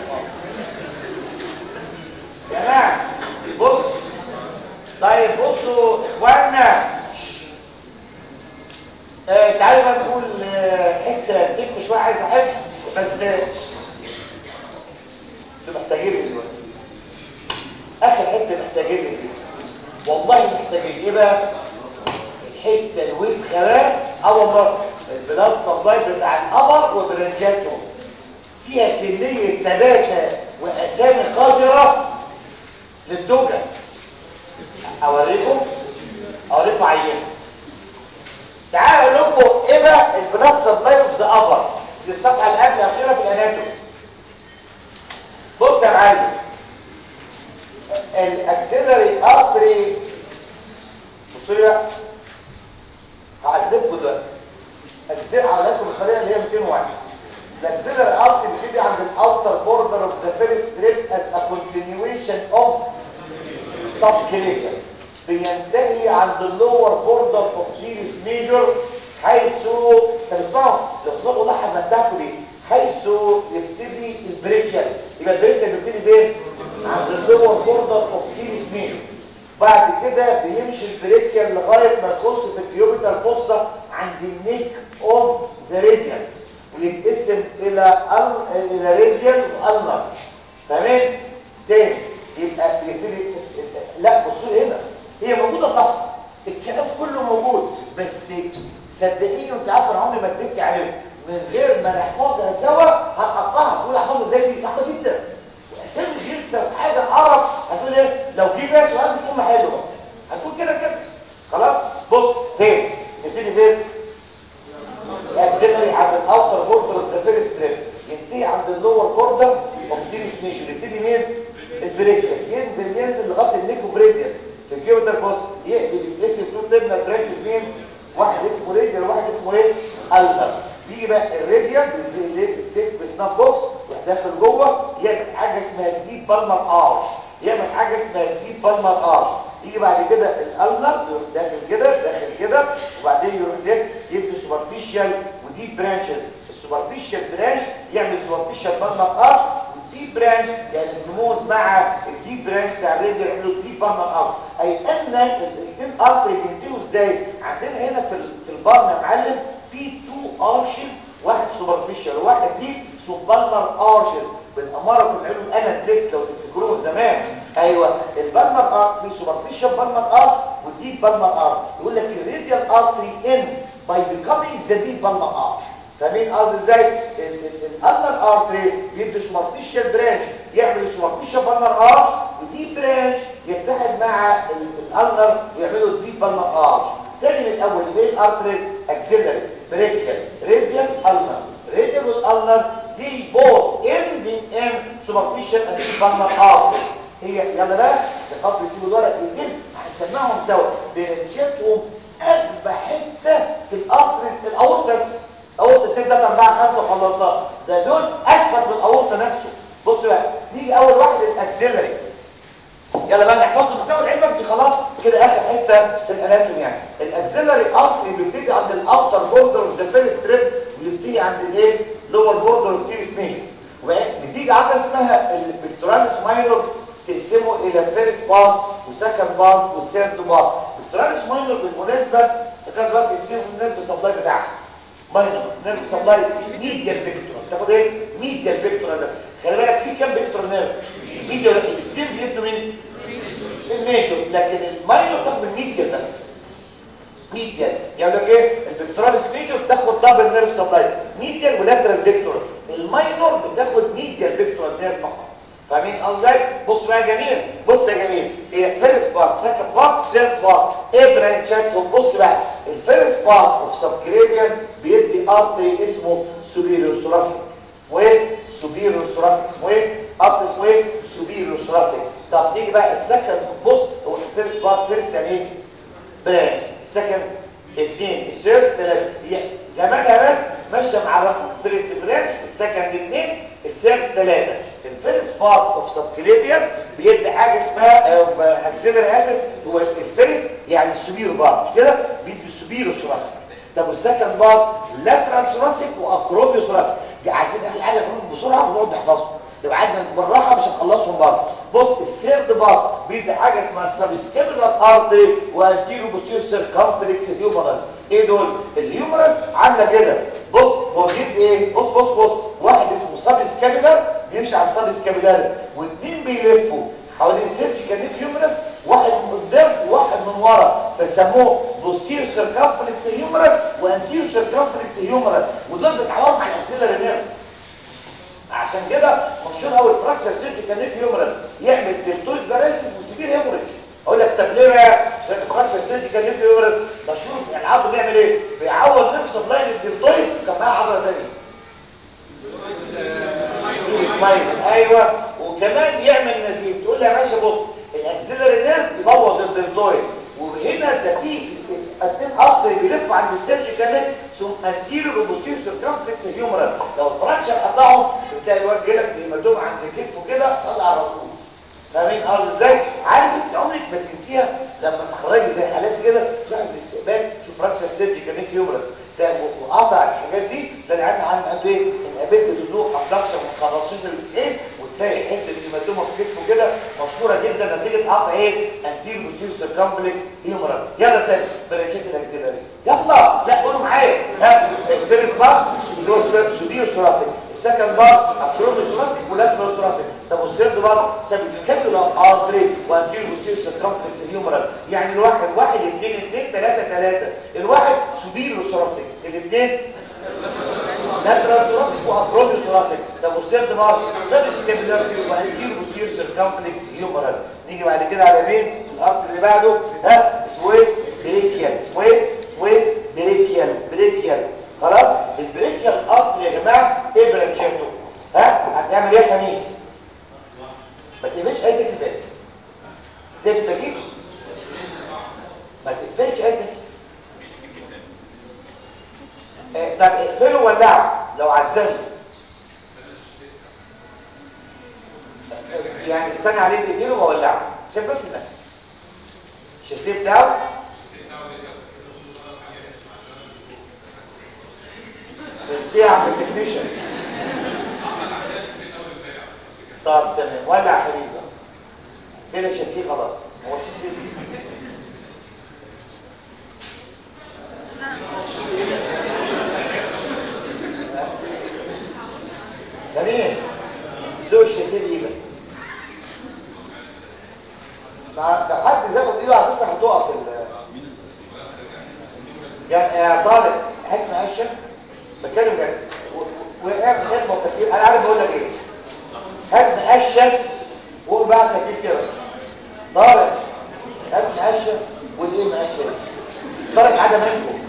يا جماعه بص طيب بصوا اخواننا آه تعالوا بقى نقول آه حته ديك شويه عايز حفظ بس انتوا محتاجين دلوقتي اخر حته محتاجين دي والله محتاجين ايه بقى الحته الوسخه بقى اه والله البلاد سبلاي بتاع القمر وبرنجاته فيها كميه ثباته واسامي قذره للدوجه اوريكم اوريكم عينه تعالوا اقول لكم ايه بقى البلاد سبلاي اوف ذا ابر دي الصفحه اللي قبل الاخيره في الاناتومي بص يا معلم الاكسلري ارتري بصوا لي بقى هعذبكم دلوقتي اجزاء هقولكم بالطريقه اللي هي 201 الاكسلري ارتري بتيجي عند الاوتر بوردر اوف ذا فيرست ستريب از ا كونتينيويشن اوف سب كليكر بينتهي عند اللور بوردر اوف جيريس ميجور حيث طب اسمعوا لو سمعتوا لاحظ منتهكوا ليه حيث يبتدي البريكيال يبقى البريكيال بيبتدي فين عند اللور بوردر اوف جيريس ميجور بعد كده بيمشي البريكيال لغايه ما يخش في الكيوبيتال فوسا عند النيك اوف ذا راديوس ويتقسم الى ال الى راديال والنر تمام تاني يبقى بيبتدي لا بصوا هنا هي موجوده صح الكلام كله موجود بس صدقيني وانت عارفه انا عمري ما اديتك عليه من غير ما نحفظها سوا هتقطعها تقول احفظها زي دي صعبه جدا واسامي غلسه وحاجه قرف هتقول ايه لو جه بقى سؤال مش هم حلو هتقول كده كده خلاص بص فين نبتدي فين ارش يعمل حاجه اسمها ديب بالمر ارش يجي بعد كده الالنر يروح داخل كده داخل كده وبعدين يروح ده يدي سوبرفيشال وديب برانشز السوبرفيشال برانش يعمل سوبرفيشال بالمر ارش والديب برانش يعني السموز مع الديب برانش بتاع الريد يعملوا ديب بالمر ارش اي ان الاثنين ارتري بينتهوا ازاي عندنا هنا في في البطن يا معلم في تو ارشز واحد سوبرفيشال وواحد ديب اسمه بالمر ارشز بالاماره في العلوم انا ديس لو تفتكروه زمان ايوه البالمر ارت في سوبرفيشال بالمر ارت وديب بالمر ارت يقول لك الراديال ارتري ان باي becoming ذا ديب بالمر ارت فاهمين قصدي ازاي الالنر ارتري بيدي سوبرفيشال برانش يعمل سوبرفيشال بالمر ارت وديب برانش يتحد مع الالنر ويعملوا الديب بالمر ارت تاني من الاول ايه الارتريز اكسيلري بريكال راديال النر راديال والالنر زي بوث ending in superficial and deep palmar artery هي يلا بقى عشان خاطر تسيبوا الورق يتم هنسمعهم سوا بنشيلهم اغبى حته في الارتريز الاورتس اورتس 2 3 4 5 وخلصناها ده دول اسفل من الاورتا نفسه بصوا بقى نيجي اول واحد الاكسيلري يلا بقى نحفظه بسبب علمك دي خلاص كده اخر حته في الاناتومي يعني الاكسيلري ارتري بيبتدي عند الاوتر بوردر اوف ذا فيرست ستريب ويبتدي عند الايه لور بوردر اوف تيرس ميجر بتيجي عندها اسمها البكتوراليس ماينور تقسمه الى فيرست بارت وسكند بارت والثيرد بارت البكتوراليس ماينور بالمناسبه كان دلوقتي تقسمه النيرف سبلاي بتاعها ماينور نيرف سبلاي ميديال بكتورال تاخد ايه ميديال بكتورال خلي بالك في كام بكتورال نيرف ميديال الاثنين بيدوا من الميجور لكن الماينور تاخد من ميديال بس ميديال يعني لك ايه البكتوراليس ميجور بتاخد دبل نيرف سبلاي ميديال ولاترال بكتورال الماينور بتاخد ميديال بكتورال نيرف فقط فاهمين قصدي بص بقى يا جميل بص يا جميل هي فيرست بارت سكند بارت ثيرد بارت ايه برانشاتهم بص بقى الفيرست بارت اوف سبكريبيان بيدي ارتري اسمه سوبيريور ثوراسيك وايه سوبيريور ثوراسيك اسمه ايه ارتري اسمه ايه سوبيريور ثوراسيك طب نيجي بقى السكند بص هو الفيرست بارت فيرست يعني ايه برانش السكند اثنين الثيرد ثلاثه هي جمالها بس ماشيه مع الرقم فيرست برانش السكند اثنين الثيرد ثلاثه الفيرست بارت اوف سبكليبيان بيدي حاجه اسمها اكسلر اسف هو الفيرست يعني السوبيرو بارت مش كده بيدي السوبيرو ثوراسيك طب والسكند بارت لاترال ثوراسيك واكروميو ثوراسيك دي عارفين احلى حاجه كلهم بسرعه ونقعد نحفظهم لو قعدنا بالراحه مش هنخلصهم برضه بص السيرد بارت بيدي حاجه اسمها السبسكيبولار ارتري وانتيرو بوستيريور سيركمفلكس هيومرال ايه دول الهيومرس عامله كده بص هو بيدي ايه بص بص بص واحد اسمه سبسكيبولار بيمشي على السبسكيبولاريس واثنين بيلفوا حوالين السيرجيكال هيومرس واحد من قدام وواحد من ورا فسموه بوستيريور سيركمفلكس هيومرال وانتيرو سيركمفلكس هيومرال ودول بيتعاونوا مع الاكسيلري نيرف عشان كده مشهور قوي الفراكشر سيرجيكال نيك هيومرال يعمل ديلتويد باراليسيس وسيفير هيموريج اقول لك طب ليه بقى الفراكشر سيرجيكال نيك هيومرال مشهور العضله بيعمل ايه بيعوض نفس اللاين الديلتويد كان معاه عضله ثانيه ايوه وكمان يعمل نزيف تقول لي يا باشا بص الاكسلري نيرف يبوظ الديلتويد وهنا ده في اثنين ارتري بيلفوا عند السيرجيكال نيك ثم انتيريور وبوستيريور سيركمفلكس هيومرال لو الفراكشر قطعهم بتلاقي الواد جالك بيمدهم عند كتفه كده صلي على الرسول فاهمين قصدي ازاي عارف انت عمرك ما تنسيها لما تخرجي زي حالات كده تروح الاستقبال تشوف فراكشر سيرجيكال نيك هيومرال وقطع الحاجات دي تلاقي عندنا عندنا قد ايه ان قابلت بتدوق ابدكشن من 15 ل 90 وتلاقي حته الهيماتوما في كتفه كده مشهوره جدا نتيجه قطع ايه انتيرو بوستيريور سيركمفلكس هيومرال يلا تاني برانشات الاكسلري يلا لا قولوا معايا ها اكسلري بارت اللي هو سوبيريور ثوراسيك السكند بارت اكروميو ثوراسيك ولاترال ثوراسيك طب والثيرد بارت سبسكابيولار ارتري وانتيرو بوستيريور سيركمفلكس هيومرال يعني الواحد واحد اثنين اثنين ثلاثه ثلاثه الواحد سوبيريور ثوراسيك الاثنين لاترال ثوراسيك واكروميو ثوراسيك طب والثيرد بارت سبسكابيولار وانتيرو بوستيريور سيركمفلكس هيومرال نيجي بعد كده على مين الارتري اللي بعده ها اسمه ايه بريكيال اسمه ايه اسمه ايه بريكيال بريكيال خلاص البريكيال ارتري يا جماعه ايه برانشاته ها هتعمل ايه يا خميس ما تقفلش اي تكليفات تقفل تكييف ما تقفلش اي تكييف آه طب اقفله ولعه لو عزمت يعني استنى عليه دقيقتين وبولعه عشان بس النفس الشاسيه بتاعه الشيء عند التكنيشن طب تمام ولع خليزه كده الشاسيه خلاص هو الشاسيه جميل ذوق الشاسيه بايدك مع لو حد زاخد ايده على فكره هتقف ال يا طالب هات مقشه بتكلم جد وقف خدمه وتكييف انا عارف بقول لك ايه هات مقشه فوق بقى التكييف كده بس طارق هات مقشه والايه مقشه طارق حاجه منكم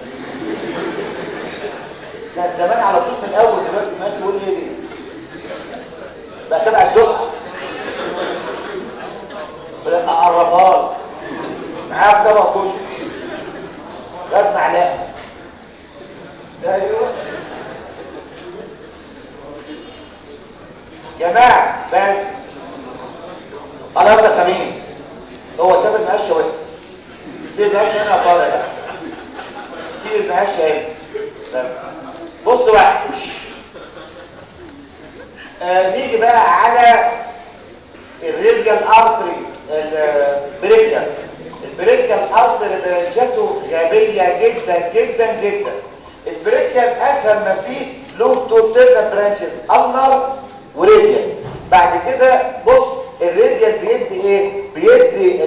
كان زمان على طول من الاول دلوقتي مقشه يقول ايه دي بقى تبع الدقه بدأت اقربها له معاه طبق كشك جاب معلقه ايوه جماعه بس خلاص يا خميس هو شاف المقشه وقف سيب المقشه هنا طالع بقى سيب المقشه هنا بس بصوا بقى آه نيجي بقى على الريديال ارتري البريكال البريكال ارتري برانشاته غبيه جدا جدا جدا البريكال اسهل ما فيه له تو سيرنا برانشز النر وريديال بعد كده بص الريديال بيدي ايه بيدي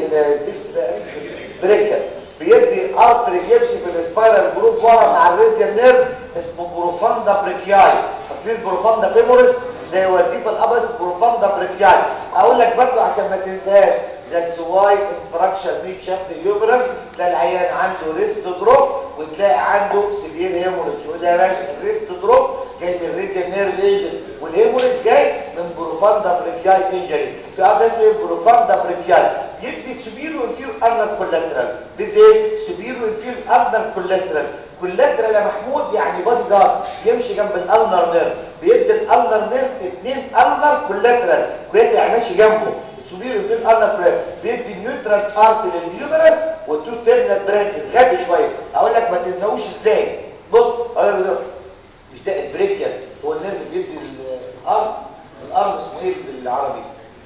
البريكال بيدي ارتري يمشي في السبايرال جروب ورا مع الريديال نيرف اسمه بروفاندا بريكياي فاكرين بروفاندا فيموريس ده وظيفه الابس بروفاندا بريكياي اقول لك برضه عشان ما تنساش ذاتس واي انفراكشن ميت شافت اليوبرس ده العيان عنده ريست دروب وتلاقي عنده سيفير هيموريدج وده يا باشا الريست دروب جاي من ريديال نيرف انجري والهيموريدج جاي من بروفاندا بريكياي انجري في ارض اسمه بروفاندا بريكياي يدي سوبيرو انفير ارنر كولاترال بدي ايه سوبيرو انفير ارنر كولاترال كولاترال يا محمود يعني بادي جارد يمشي جنب الالنر نيرف بيدي الالنر نيرف اثنين النر كولاترال كولاترال يعني ماشي جنبه سوبيرو انفير ارنر كولاترال بيدي نيوترال ارت لليومرس والتو تيرنال برانشز غبي شويه اقول لك ما تنساوش ازاي بص اقول لك مش ده البريكيال هو النيرف بيدي الارم الارم اسمه ايه بالعربي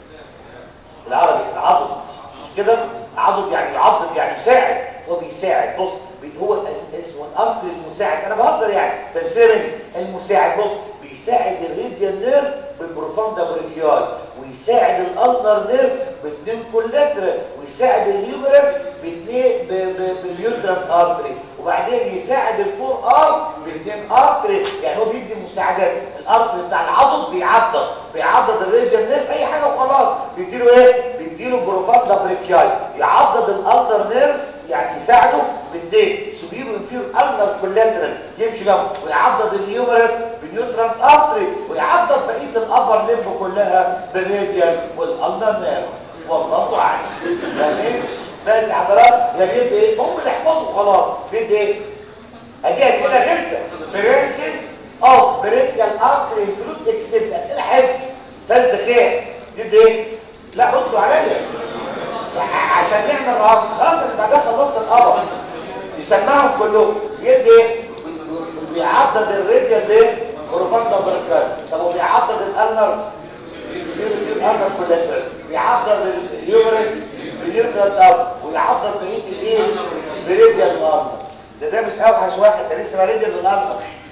بالعربي العضد مش كده عضد يعني العضد يعني يساعد هو بيساعد بص هو اسمه الارتر المساعد انا بهزر يعني تفسير مني المساعد بص بيساعد الريديال نيرف بالبروفاندا بريكياي ويساعد الالنر نيرف باثنين كولاترال ويساعد الهيومرس باثنين باليوترال ارتري وبعدين يساعد الفور ار باثنين ارتري يعني هو بيدي مساعدات الارتري بتاع العضد بيعضد بيعضد الريديال نيرف اي حاجه وخلاص بيديله ايه بيديله بروفاندا بريكياي يعضد الالنر نيرف يعني يساعده باثنين سوبيرو انفير النر كولاترال يمشي جنبه ويعضد الهيومرس بالنيوترال ارتري ويعضد بقيه الابر ليمب كلها بالراديال والالنر نيرف والله اعلم فاهمين بس حضرات يا بيد ايه هم اللي يحفظوا خلاص بيد ايه ادي اسئله غلسه برانشز اوف بريديال ارتري فلوت اكسبت اسئله حفظ بس ذكاء بيد ايه لا ردوا عليا عشان نعمل رهاب خلاص اللي بعدها خلصت القبر يسمعهم كلهم يدي ايه بيعضد الراديال ليه بروفاندا بركات طب وبيعضد الالنر الالنر كولاترال بيعضد اليومرس باليوترال اب ويعضد بقيه الايه بريديال الالنر ده ده مش اوحش واحد ده لسه راديال الالنر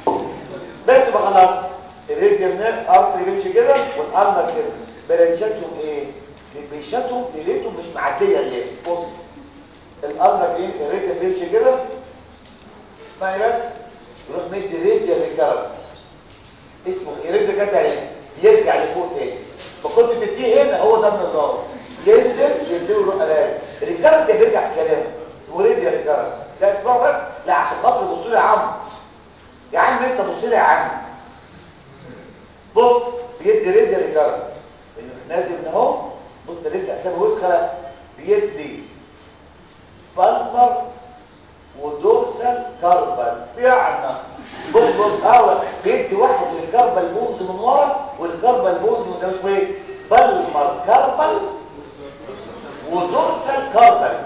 بس بقى خلاص الراديال نيرف ارتري بيمشي كده والالنر كده برانشاتهم ايه بيشاتهم ليلتهم مش معديه الليل بص الالنر ايه الراديال بيمشي كده اسمعي بس يروح مدي راديال ريكارد اسمه الراديال كده ايه يرجع لفوق تاني فكنت تديه هنا هو ده النظام ينزل يديله رقلات الريكارد ده بيرجع في كلامه اسمه راديال ريكارد لا اسمعوا بس لا عشان خاطر بصوا لي يا عم يا عم انت بص لي يا عم بص بيدي راديال ريكارد نازل من اهو بص ده لسه اسامه وسخه بيدي بالمر ودورسال كاربال بيعنا بص بص اه بيدي واحد للكاربال بونز من ورا والكاربال بونز من ده اسمه ايه بالمر كاربل ودورسال كاربل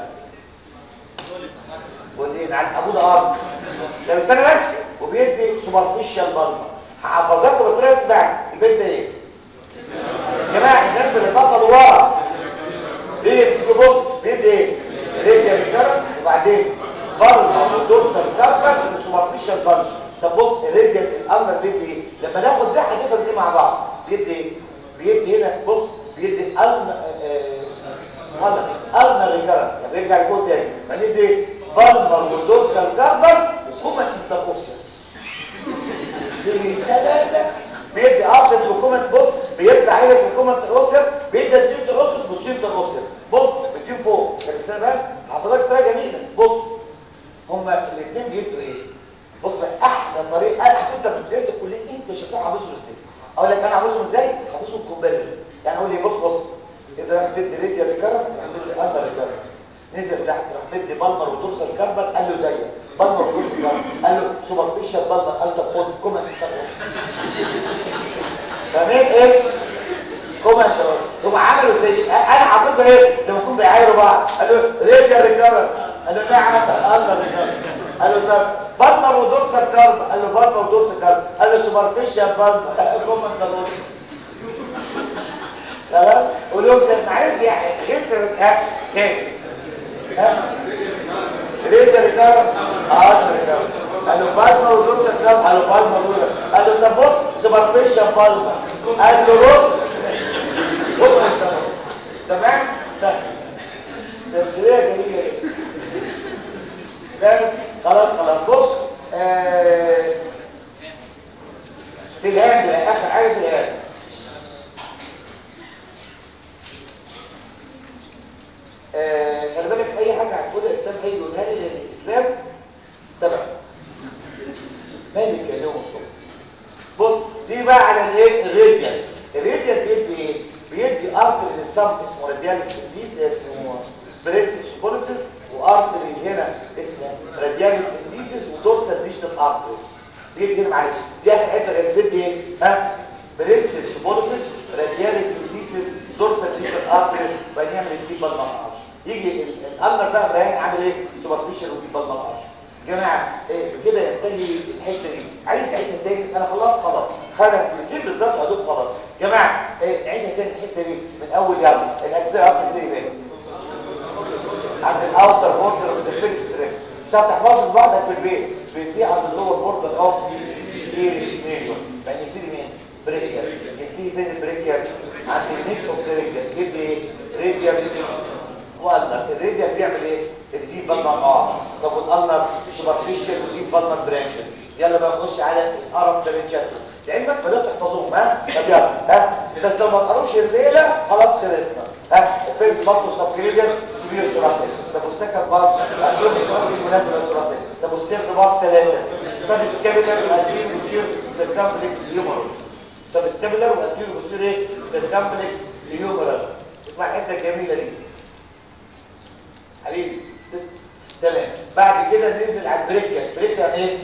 واللي على ابو ده ارض ده بيستنى بس وبيدي سوبرفيشال بالمر حفظته بطريقه اسمها البيت ده ايه يا جماعه الناس اللي اتصلوا ورا ليه يمسكوا بص بيدي ايه ريديا بالكرم وبعدين بالمر ودورسال كاربل وسوبرفيشال بالمر طب بص الريديا الامر بيدي ايه لما ناخد ده هتفهم دي مع بعض بيدي ايه بيدي هنا بص بيدي الم غلط الم ريكارنت يعني بيرجع لفوق تاني فندي ايه بالمر ودورسال كاربل وكومن انتروسيوس ثلاثه بيدي ابدت وكومن بص بيطلع عينه في الكومن انتروسيوس بيدي اثنين انتروسيوس بوستير انتروسيوس بص بتجيب فوق طب استنى بقى حضرتك طريقه جميله بص هما الاثنين بيدوا ايه بص بقى احلى طريقه انا انت بتدرس الكليه انت مش هتعرف حافظهم ازاي اقول لك انا حافظهم ازاي حافظهم كومباريزون يعني اقول لي بص بص كده راح مدي ريديا ريكارن راح مدي اندر ريكارن نزل تحت راح مدي بالمر ودورسال كاربل قال له زيك بالمر ودورسال كاربل قال له سوبرفيشال بالمر قال له خد كومنت تمام ايه كومنت هم عملوا زي انا حافظها ايه زي ما يكونوا بيعايروا بعض قال له ريديا ريكارن قال له نعم اندر ريكارن قال له طب بالمر ودورسال كاربل قال له بالمر ودورسال كاربل قال له سوبرفيشال بالمر كومنت خلاص قولوا كده انا عايز يعني جبت بس ها تاني ها ريزر ريكار اه ريكار قالوا بالما ودور الكلام قالوا بالما ودور قالوا طب بص سوبرفيشال بالما قال له بص بص تمام تمثيليه جميله بس خلاص خلاص بص آه في الهاند اخر حاجه في الهاند آه خلي بالك اي حاجه هتقولها الاسلام هيجي يقولها لي لان الاسلام تبع مالك يا يوم الصبح بص دي بقى على الايه الراديال الراديال بيدي ايه بيدي ارتري للصمت اسمه رادياليس انديس اسمه بريتس بوليسيس وارتري هنا اسمه رادياليس انديسيس ودورسال ديجيتال ارتريز بيدي هنا معلش دي اخر حته كانت بتدي ايه ها بريتس بوليسيس رادياليس انديسيس دورسال ديجيتال ارتريز بنعمل الديب بالمقاش يجي الامر بقى بيان عامل ايه سوبرفيشال وديب بالمقاش جماعه إيه كده ينتهي الحته دي عايز عيدها تاني انا خلاص خلاص خدها كتير بالظبط ادوب خلاص جماعه إيه عيدها تاني الحته دي من اول يلا الاجزاء اكتر دي بقى عند الاوتر بوردر اوف ذا فيرست ستريب مش هتحفظ لوحدك في البيت بينتهي عند اللور بوردر اوف ايريس ميجور يعني يبتدي مين بريكر يبتدي فين البريكر عند النيك اوف ذا ريجر يجيب لي ريجر والله الريديال بيعمل ايه الديب بالمر اه طب والالنر سوبرفيشال وديب بالمر برانشز يلا بقى نخش على الارب برانشات لعلمك بدات تحفظوهم ها طب يلا ها بس لو ما تقروش الليله خلاص خلصنا ها الفيلم برضه سبكريجن كبير ثلاثي طب والسكن برضه هتقول لي ثلاثي مناسب للثلاثي طب والسيرد برضه ثلاثه طب السكابيلر والانتيريور بوستير سيركمفلكس هيومرال طب السكابيلر والانتيريور بوستير ايه سيركمفلكس هيومرال اسمع الحته الجميله دي حبيبي تمام بعد كده ننزل على البريكيا البريكيا يعني ايه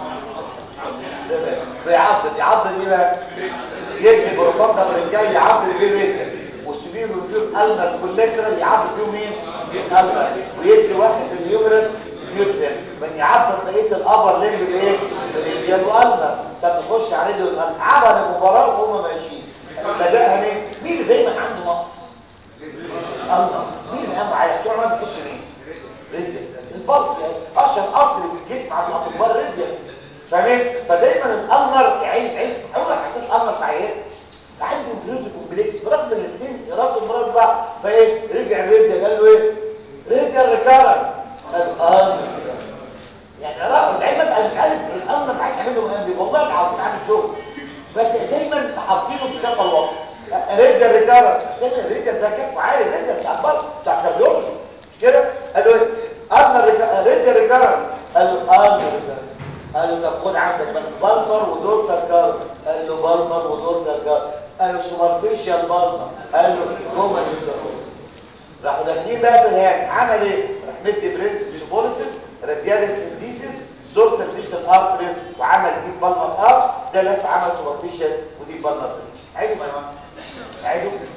تمام بيعضل يعضل ايه بقى يدي بروفاندا الرجال يعضل بيه الرجل والسبيل والفيور النر كولاترال يعضل بيهم مين النر ويدي واحد اليومرس نيوتريال من يعضل بقيه الابر ليمب بايه بالرجال والنر طب نخش على رجل النر عمل المباراه وهم ماشيين بداها مين مين اللي دايما عنده نقص الله مين اهم على بتوع ناس تخش مين رجل البلس يعني اشهر قطر في الجسم عند الاطباء الرجل فاهمين فدايما الامر عين عين اول حسيت الامر في عيان عنده انفلوزي كومبلكس برغم الاثنين ارادوا مراد بعض فايه رجع الرجل قال له ايه رجع ريكارنس قال اه يعني رغم علمك انا مش عارف الامر ما عادش عامله مهم والله العظيم عامل شغل بس دايما حاطينه في كف الوقت رجع ريكارنس الرجع ده كف عالي الرجع بتاع البطن بتاع كارديولوجي مش كده قال له ايه انا رجع ريكارنس قال له اه ريكارنس قال له طب خد عندك من بالمر ودور سكر قال له بالمر ودور سكر قال له سوبرفيشال بالمر قال له جوه راحوا داخلين بقى في الهام عمل ايه راح مدي برنس سوبوليسيس رادياليس انديسيس دورسال سيستم ارتريز وعمل دي بالمر ار ده لف عمل سوبرفيشال ودي بالمر عيدوا يا جماعه عيدوا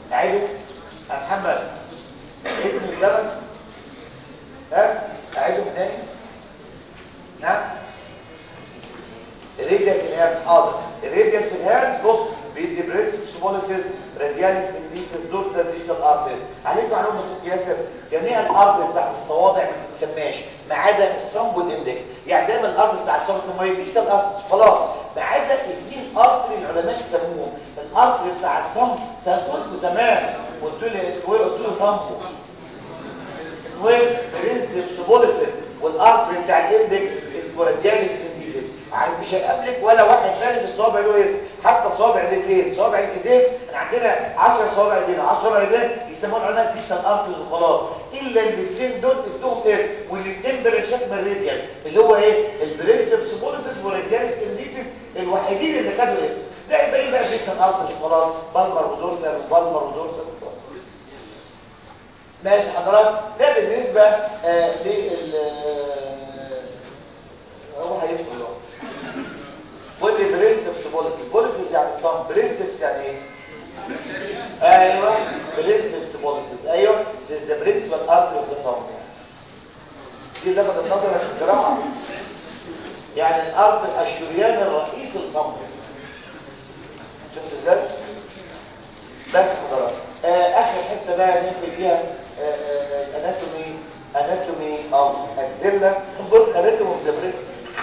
اعيده يا محمد ابن اللبن ها اعيدهم تاني نعم الراديال في الهاب حاضر الراديال في الهاب بص بيدي بريتس سموليسيس رادياليس انديسيس دورتا ديجيتال ارتس عليك معلومه دكتور ياسر جميع الارتس بتاعت الصوابع ما بتتسماش ما عدا الصمب والاندكس يعني دايما الارتس بتاع الصوابع سمويه ديجيتال ارتس خلاص ما عدا اثنين ارتري العلماء يسموهم الارتري بتاع الصمب سالته زمان قلت له اسمه قلت له صمبه اسمه ايه برنسب سموليسيس والارتري بتاع الاندكس اسمه رادياليس انديسيس يعني مش هيقابلك ولا واحد تاني في الصوابع له اسم حتى صوابع الايدين صوابع الايدين احنا عندنا 10 صوابع ايدين 10 صوابع ايدين يسموهم العلماء ديجيتال ارتز وخلاص الا الاثنين دول ادوهم اسم والاثنين برنشات من الراديال اللي هو ايه البرنسب سموليسيس والرادياليس انديسيس الوحيدين اللي خدوا اسم ده الباقي بقى ديجيتال ارتز وخلاص بالمر ودورسال وبالمر ودورسال ماشي حضرتك ده بالنسبه آه لل هو هيفصل له قول لي برنسبس بوليسيس بوليسيس يعني الصم برنسبس يعني ايه ايوه برنسبس بوليسيس ايوه this is the principal artery of the thumb دي اللي لفت النظر في الجراحه يعني الارض الشريان الرئيسي للصم شفت ازاي بس حضرتك آه اخر حته بقى نقفل فيها الاناتومي اناتومي او اكزيلا بص اناتومي اوف ذا بريست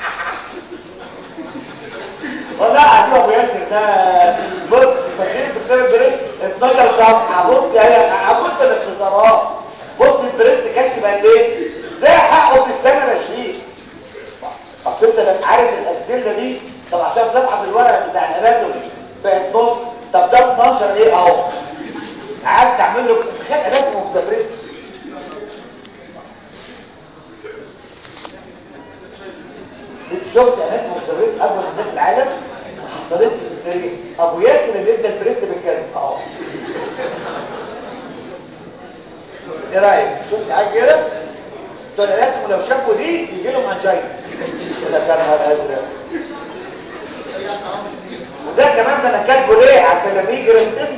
والله عجيب ابو ياسر ده بص فاكرين دكتور البريست 12 صفحه بص يعني عملت الاختصارات بص البريست كشف قد ايه ده حقه في السنه 20 اصل انت لما عارف الاكزيلا دي 17 صفحه في الورق بتاع الاناتومي بقت نص طب ده 12 ايه اهو قعدت تعمل له تخيل اناتومي اوف ذا بريست شفت اناتومي اوف ذا بريست اكبر من في العالم ما حصلتش في التاريخ ابو ياسر اللي ادى البريست بالكذب اهو ايه رايك شفت حاجه كده بتوع الاناتومي لو شافوا دي يجي لهم انجاين ولا كان نهار ازرق وده كمان ده انا كاتبه ليه عشان لما يجي يرتب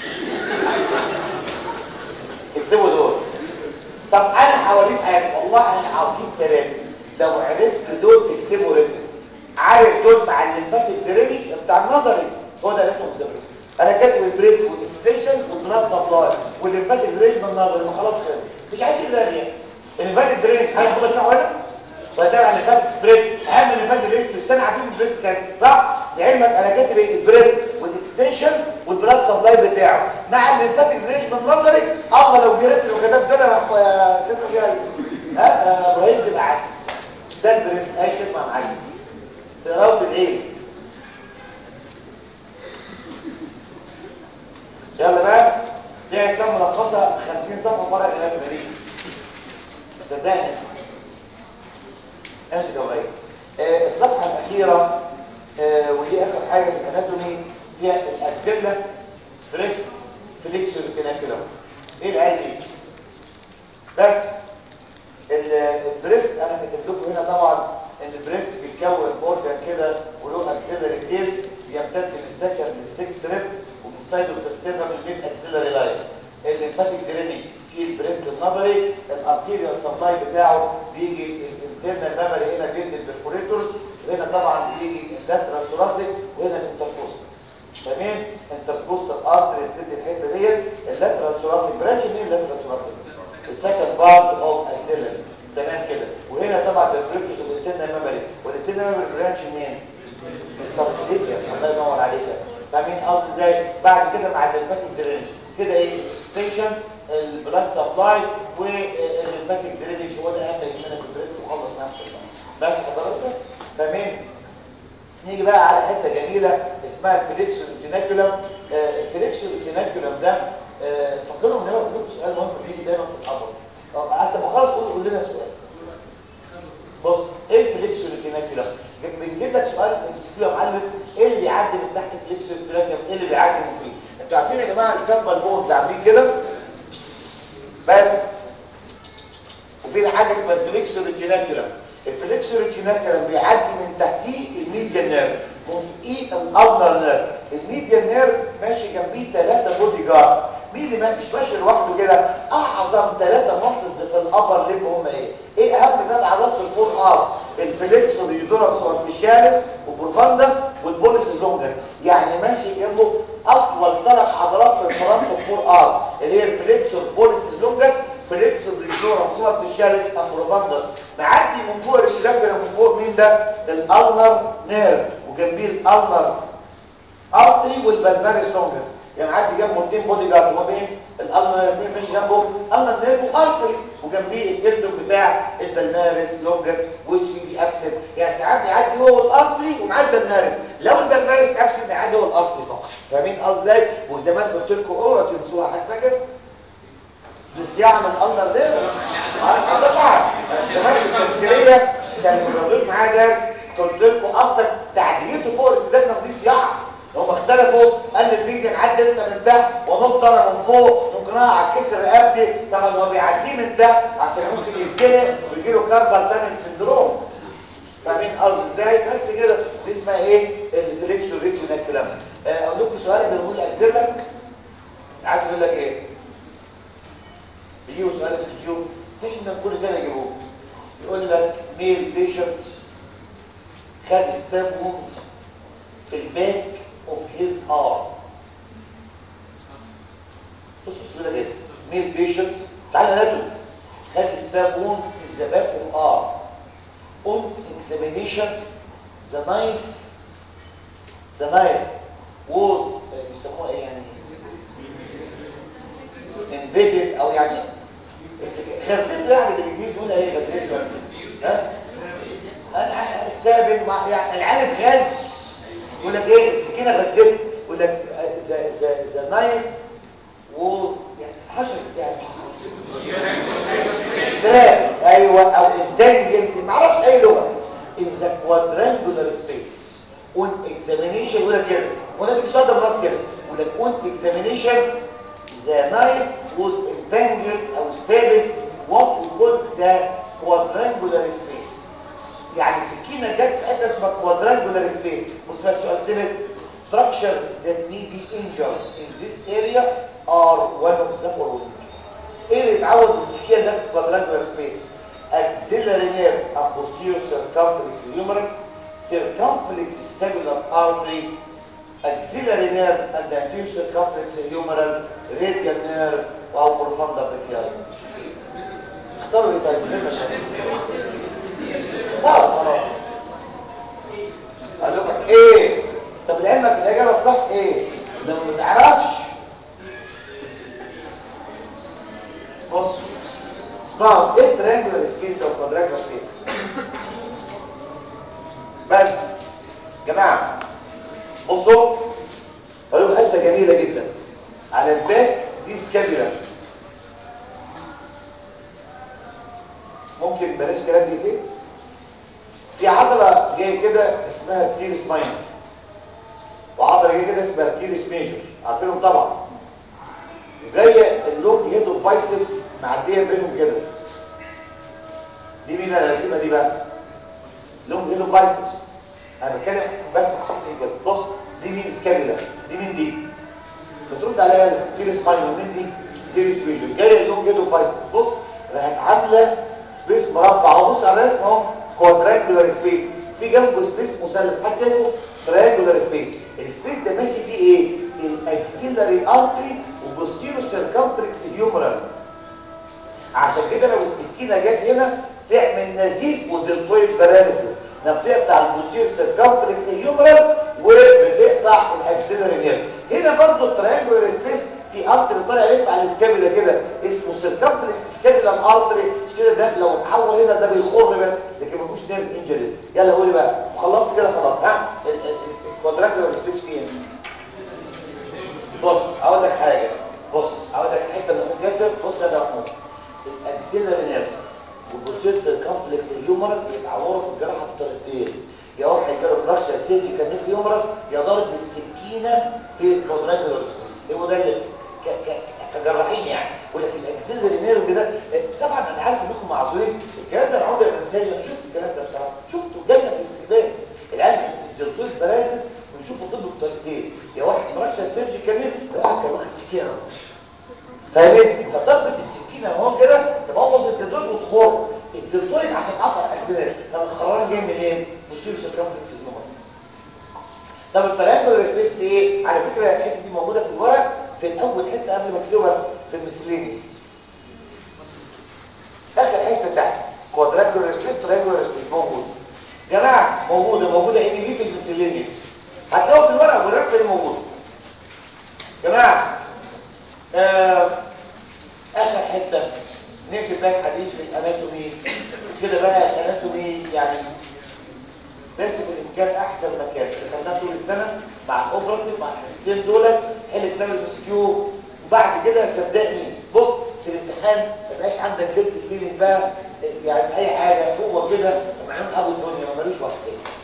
اكتبوا دول طب انا هوريك حاجه والله انا عظيم كلامي لو عرفت دول تكتبوا رتم عارف دول مع الليمفاتيك درينج بتاع النظري هو ده رتم الزبريس انا كاتب البريك والاكستنشن والبلاد سبلاي والليمفاتيك درينج من النظري ما خلاص كده مش عايز الا اريح الليمفاتيك درينج هياخد اسمعوا هنا وهتابع الليمفاتيك سبريد اهم الليمفاتيك درينج في السنه عارفين البريس كام صح لعلمك انا كاتب البريس والاكستنشنز والبلاد سبلاي بتاعه مع الليمفاتيك درينج من نظري الله لو جريت له كتبت انا اسمه جاي ها ابراهيم تبقى عسل ده البريس اي كلمه معايا تقراوا العين يلا بقى دي اسلام ملخصه 50 صفحه ورقه كلام مريض صدقني امسك يا ابراهيم آه الصفحه الاخيره آه ودي اخر حاجه في الاناتومي فيها الاكسيلا بريست فليكسور تناكولوم ايه العين دي بس البريست انا كاتب لكم هنا طبعا ان البريست بيتكون اورجان كده وله اكسيلري تيل بيمتد من السكر للسكس ريب ومن سايتوسيستما للميد اكسيلري لاين الليمفاتيك درينج سي البريست النظري الارتيريال سبلاي بتاعه بيجي الانترنال ميموري هنا بيدي البرفوريتورز وهنا طبعا بيجي اللاترال ثوراسيك وهنا الانتركوستال تمام انتركوستال ارتري بتدي الحته ديت اللاترال ثوراسيك برانش مين اللاترال ثوراسيك السكند بارت اوف اكسيلري تمام كده وهنا طبعا البريكوس والانترنال ميموري والانترنال ميموري برانش مين السبتيليا الله ينور عليك فاهمين قصدي ازاي بعد كده مع الليمفاتيك درينج كده ايه اكستنشن البلاد سبلاي والليمفاتيك درينج هو ده اهم يهمنا في البريست وخلص نفسه ماشي حضرتك بس فاهمين نيجي بقى على حته جميله اسمها الفليكس روتيناكولم آه الفليكس روتيناكولم ده آه فكروا ان هو بيقول سؤال مهم بيجي دايما في الحضر طب احسن ما خلاص قول قول لنا سؤال بص ايه الفليكس روتيناكولم بنجيب لك سؤال امسكيه يا معلم ايه اللي بيعدي من تحت الفليكس روتيناكولم ايه اللي بيعدي من فيه انتوا عارفين يا جماعه الكامبل بونز عاملين كده بس وفي حاجه اسمها الفليكس روتيناكولم الفليكس روتيناكولم بيعدي من تحتيه الميديان نيرف وفوقيه الالنر نيرف الميديان نيرف ماشي جنبيه ثلاثه بودي جاردز مين اللي ما- مش ماشي لوحده كده اعظم ثلاثه ماسلز في الابر ليب هم ايه ايه اهم ثلاث عضلات في الفور ار الفليكسور يودورابس اورتيشاليس وبروفاندس والبوليس لونجس يعني ماشي جنبه اطول ثلاث عضلات في الفرنت فور ار اللي هي الفليكسور بوليس لونجس فليكسور يودورابس اورتيشاليس بروفاندس معدي من فوق الشباك كده من فوق مين ده الالنر نيرف وجنبيه الالنر ارتري والبلباريس لونجس يعني عادي جنبه اثنين بودي جارد وما بين الالنر اثنين ماشي جنبه النر نيرف وارتري وجنبيه الجلد بتاع البلمارس لونجس ويتش بي ابسنت يعني ساعات بيعدي هو الارتري ومعاه البلمارس لو البلمارس ابسنت بيعدي هو الارتري فقط فاهمين قصدي ازاي وزمان قلت لكم اوعوا تنسوها حد فاكر بالصياعه من الالنر نيرف اه طبعا زمان في التمثيليه كان المدرس معايا درس قلت لكم اصلا تعديته فوق الابتدائي دي صياعه هم اختلفوا قال الفيديو نعدي انت من تحت ونفضل من فوق ممكن اقع على كسر رقبتي طبعا هو بيعديه من تحت عشان ممكن يتزنق ويجي له كاربال تانل سندروم فاهمين قصدي ازاي بس كده دي اسمها ايه الفليكسو ريتو ده الكلام آه، اقول لكم سؤال قبل ما نقول الاجزله ساعات يقول لك ايه بيجيبوا سؤال ام سي كيو دايما كل سنه يجيبوه يقول لك ميل بيشنت خد ستاب ووند في الباك اوف هيز ارم بص السؤال ده ميل بيشنت تعالى ناتو خد ستاب ووند in the back of arm on examination the knife the knife was آه، بيسموها ايه يعني embedded او يعني غزلته يعني بالانجليزي يقول ايه غزلته ها انا استقبل مع يعني العالم غاز يقول لك ايه السكينه غزلت يقول لك ذا ذا ذا نايف ووز يعني حشرت يعني دراب ايوه او انتنجلت ما اعرفش اي لغه in the quadrangular space on examination يقول لك كده وانا بيتصدر راس كده يقول لك on examination the knife was entangled او stabbed what we call the quadrangular space يعني سكينة جت في حته اسمها quadrangular space بص بقى السؤال كده structures that may be injured in this area are one of the following ايه اللي اتعود بالسكينة ده في quadrangular space axillary nerve and posterior circumflex humeral circumflex scapular artery axillary nerve and anterior circumflex humeral radial nerve او profunda brachial اختاروا ايه طيب غير مشاكل اختاروا خلاص قال لكم ايه طب لعلمك الاجابه الصح ايه لو ما تعرفش بص اسمعوا ايه ترينجولار سبيس او كوادرانجولار سبيس بس جماعه بصوا قالوا حته جميله جدا على الباك دي سكابيولا ممكن بلاش كلام دقيقتين في عضله جايه كده اسمها تيرس ماينر وعضله جايه كده اسمها تيرس ميجور عارفينهم طبعا جايه اللونج هيد بايسبس معديه بينهم كده دي مين اللي راسمها دي بقى لونج هيد بايسبس انا بتكلم بس حقيقي كده بص دي مين سكابيولا دي مين دي بترد عليها تيرس ماينر مين دي تيرس ميجور جايه اللونج هيد بايسبس بص راحت عامله سبيس مربع اهو بص على الرسم اهو كوادرانجولار سبيس في جنبه سبيس مثلث حد شايفه تريانجولار سبيس السبيس ده ماشي فيه ايه الاكسيلاري ارتري وبوستيرو سيركمفلكس هيومرال عشان كده لو السكينه جت هنا تعمل نزيف ودلتويد باراليسيس انها بتقطع البوستيرو سيركمفلكس هيومرال وبتقطع الاكسيلاري نيرف هنا برضو التريانجولار سبيس في ارتري طالع يلف على السكابيلا كده اسمه سيركمفلكس سكابيلا ارتري كده ده لو اتحول هنا ده بيخر بس لكن ما فيهوش نيرف انجريز يلا قولي بقى وخلصت كده خلاص ها الكوادرانجولار سبيس فين بص اقول لك حاجه بص اقول لك حته من الجسد بص يا محمود الاكسيلاري نيرف والبروسيس سيركمفلكس الهيومرال بيتعوروا في الجراحه بطريقتين يا واحد جاله فراكشر سيرجيكال نيك هيومرس يا ضربه سكينه في الكوادرانجولار سبيس هو ده اللي ك ك كجراحين يعني ولكن الاكسيلري نيرف ده طبعا انا عارف انكم معذورين الكلام ده انا عمري ما انساه انا شفت الكلام ده بصراحه شفته جالنا في استقبال العيال الدكتور بارازيس بيشوفوا طب بطريقتين يا واحد فراكشر سيرجيكال نيك يا واحد كان واخد سكينه فاهمين فضربه السكينه وهو كده تبوظ الدكتور وتخر الدكتور عشان قطع الاجزاء طب الخرارة جاي منين بصوا لي سيركمفلكس النمط طب التريانجل سبيس ايه على فكره الحته دي موجوده في الورق في الاول حته قبل ما اكتبها في المسلينيس اخر حته تحت كوادرانجل سبيس تريانجل سبيس موجود جماعه موجوده موجوده ان دي في المسلينيس هتلاقوها في الورق والرسمه دي موجوده جماعه آه اخر حته نقفل بقى الحديث في الاناتومي كده بقى الاناتومي يعني بس بالامكان احسن مكان اللي خدناه طول السنه مع الاوبراتيف مع الحصتين دول حل كتاب المسكيو وبعد كده صدقني بص في الامتحان ما يبقاش عندك جلد فيلينج بقى يعني اي حاجه هو كده معلوم ابو الدنيا ما ملوش وقت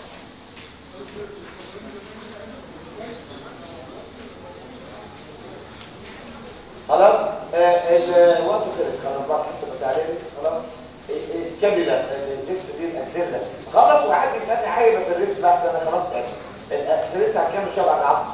خلاص آه الوقت خلص خلاص بقى حسب التعليم خلاص اسكابيلا الزفت دي الاكسيلا خلاص وقعد يسالني عايبه في الريست بس انا خلاص تعبت الاكسيلس هتكمل شويه بعد العصر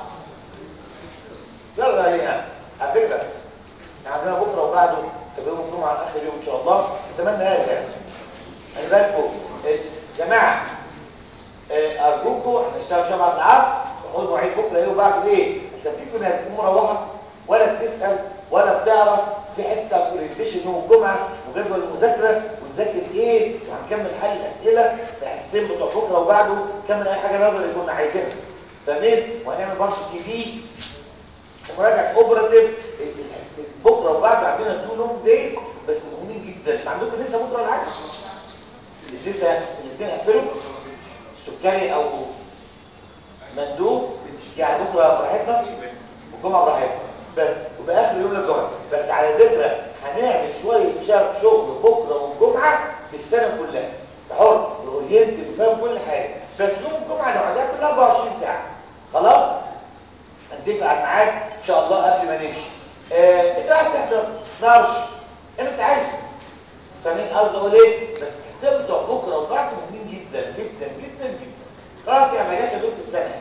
يلا يعني على فكره عندنا بكره وبعده يوم الجمعه اخر يوم ان شاء الله اتمنى هذا يعني خلي بالكم يا جماعه ارجوكم هنشتغل شويه بعد العصر وخد مواعيد بكره ايه وبعده ايه عشان فيكم ناس تكون مروحه ولا بتسال ولا بتعرف في حته اورينتيشن يوم الجمعه وجدول المذاكره ونذاكر ايه وهنكمل حل الاسئله في حصتين بتوع بكره وبعده نكمل اي حاجه نظري كنا عايزينها فاهمين وهنعمل برش سي في ومراجعه اوبراتيف بكره وبعده عندنا تو لونج دايز بس مهمين جدا انتوا عندكم لسه بكره العادي مش لسه الاثنين قفلوا سكري او مندوب يعني بكره براحتنا والجمعه براحتنا بس وبقى اخر يوم الجمعه بس على ذكر هنعمل شويه شغل بكره والجمعه في السنه كلها حر اورينت وفاهم كل حاجه بس يوم الجمعه لو عندها كلها 24 ساعه خلاص هنتفق على الميعاد ان شاء الله قبل ما نمشي آه، انت عايز تحضر نارش انت عايز فاهمين قصدي اقول ايه بس الحساب بتوع بكره وبعده مهمين جدا جدا جدا جدا خلاص يا مجاش دول في السنه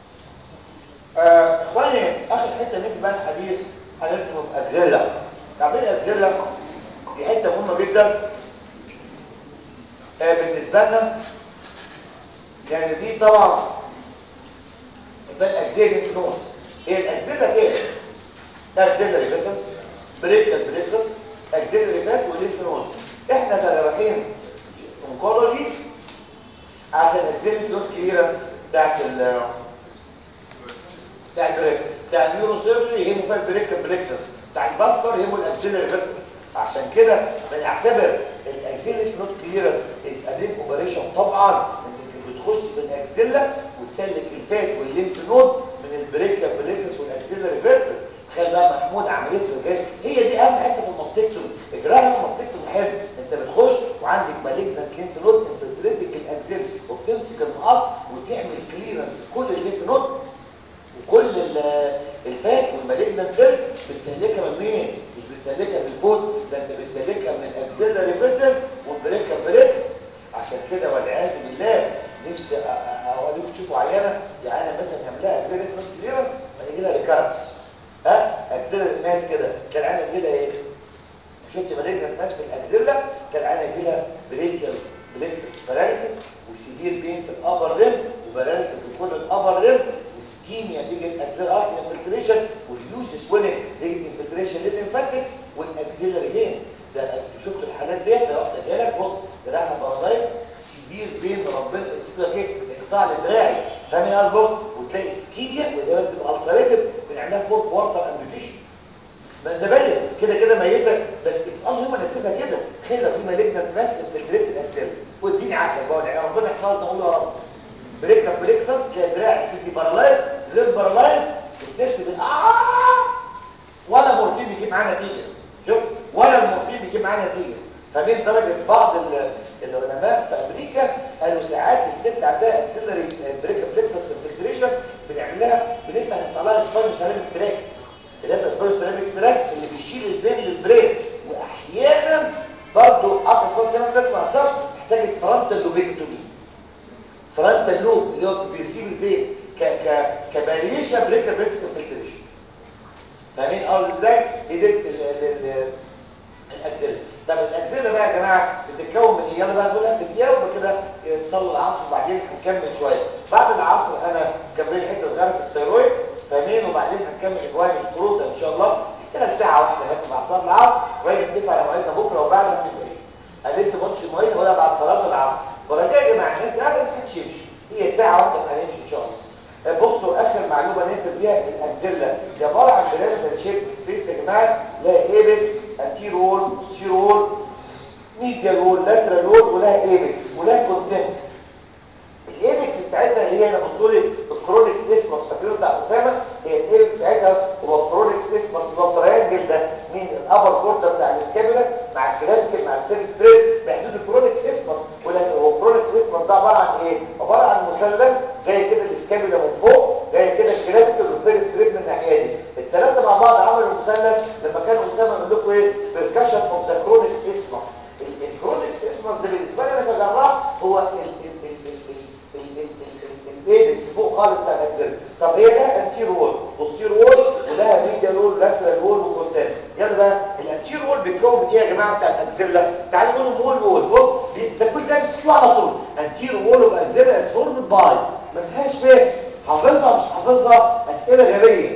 آه، اخواني اخر حته نبدا بقى الحديث هنكتب اجزله تعمل اجزله دي حته مهمه جدا آه، بالنسبه لنا يعني دي طبعا يبقى الاجزله انت نوتس هي الاجزله ايه اجزله ريفيسنس بريكال بريكسس اجزله ريفات ولينف نوتس احنا كجراحين اونكولوجي عشان اجزله نوت كليرنس بتاعت ال بتاع البريك بتاع النيوروسيرجري هيمو فات بريك بريكسس بتاع الباسكر هيمو الاكسيلري فيرسس عشان كده بنعتبر الاكسيلري نوت كليرنس از ا بيج اوبريشن طبعا انك بتخش بالاكسيلا وتسلك الفات والليمف نود من البريك بريكسس والاكسيلري فيرسس تخيل بقى محمود عمليه الجهاز هي دي اهم حته في الماستكتومي اجراء الماستكتومي حلو انت بتخش وعندك مالجنت ليمف نود انفلتريتك الاكسيل وبتمسك المقص وتعمل كليرنس كل الليمف نود وكل الفات والمالجنت سيلز بتسلكها من مين مش بتسلكها من الفوت ده انت بتسلكها من الاكسيلري فيسل والبريكا بريكس عشان كده والعياذ بالله نفسي اوريكم تشوفوا عيانه يعني مثلا نعملها اكسيلري كليرنس فيجي لها ريكارنس ها اكسيلري ماس كده كان عينها يجي لها ايه شفت مالجنت ماس في الاكسيلا كان عينها يجي لها بريكال بليكسس باراليسيس وسيفير بين في الابر ريم وباراليسيس في كل الابر ريم وسكيميا تيجي الاكسيل ارت انفلتريشن وفيوز سويلنج تيجي انفلتريشن للليمفاتكس والاكسيلري بين ده شفتوا الحالات ديت لو واحده جالك بص دراعها بارادايس سيفير بين ربنا يسيب لك ايه اقطاع لدراعي فاهم يا بص وتلاقي سكيميا وده بتبقى السريتد بنعملها فور كوارتر امبيتيشن ما انت بالك كده كده ميته بس اتس ان هيومن نسيبها كده تخيل لو في مالجنت ماس انفلتريت الاكسيل واديني عقلك بقى يعني ربنا يحفظنا نقول يا رب بريكا بريكسس كدراع سيتي بارالايز غير بارالايز السيرت بالآه ولا مورفين بيجيب معاه نتيجه شوف ولا المورفين بيجيب معاه نتيجه فمن درجه بعض العلماء في امريكا قالوا ساعات الست عندها اكسلري بريكا بريكسس انفلتريشن بنعمل لها بنفتح نطلع لها سباينو سيراميك تراكت اللي سباينو سيراميك تراكت اللي بيشيل البين للبرين واحيانا برضه قطع سباينو سيراميك تراكت ما اثرش تحتاج فرونتال لوبيكتومي فرونتال لوب اللي هو بيسيب البين ك ك كباليشة بريكا بريكس انفلتريشن فاهمين قصدي ازاي ايديت الاكسده طب الاكسده بقى يا جماعه بتتكون من ايه يلا بقى نقولها في دقيقه وكده تصلي العصر وبعدين هنكمل شويه بعد العصر انا كملت حته صغيره في الثيرويد فاهمين وبعدين هنكمل اجوان السكروت ان شاء الله اشتغل ساعه واحده بس بعد صلاه العصر وهي نتفق على مواعيدنا بكره وبعد ما نبقى انا لسه ما قلتش المواعيد ولا بعد صلاه العصر ورجاء يا جماعه الناس قاعده ما تمشي هي ساعه واحده هنمشي ان شاء الله بصوا اخر معلومه نقفل بيها الاكزيلا دي عباره عن بيراميدال شيب سبيس يا جماعه لها ايبكس انتير وول بوستير وول ميديال وول لاترال وول ولها ايبكس ولها كونتنت الايبكس بتاعتها اللي هي انا بصوا لي الكرونيك اسمس فاكرين بتاع اسامه هي الايبكس بتاعتها هو الكرونيك اسمس اللي هو التريانجل ده مين الابر كورتر بتاع الاسكابولا مع الكلافيكل مع الثيرد ستريب بحدود الكرونيك اسمس هو الكرونيك اسمس ده عباره عن ايه عباره عن مثلث جاي كده الاسكابولا من فوق جاي كده الكلافيكل والثيرد ستريب من الناحيه دي الثلاثه مع بعض عملوا مثلث لما كان اسامه بيقول لكم ايه بيركشن اوف ذا كرونيك اسمس الكرونيك اسمس ده بالنسبه لي انا كجراح هو ال الايبكس فوق خالص بتاع الاكزيلا طب هي لها انتير وول بوستير وول ولها ميديال وول لاترال وول وكونتين يلا بقى الانتير وول بيتكون من ايه يا جماعه بتاع الاكزيلا تعالوا نقول وول وول بص ده كل ده مسكوه على طول انتير وول واكزيلا از فورمد باي ما فيهاش فهم حافظها مش حافظها اسئله غبيه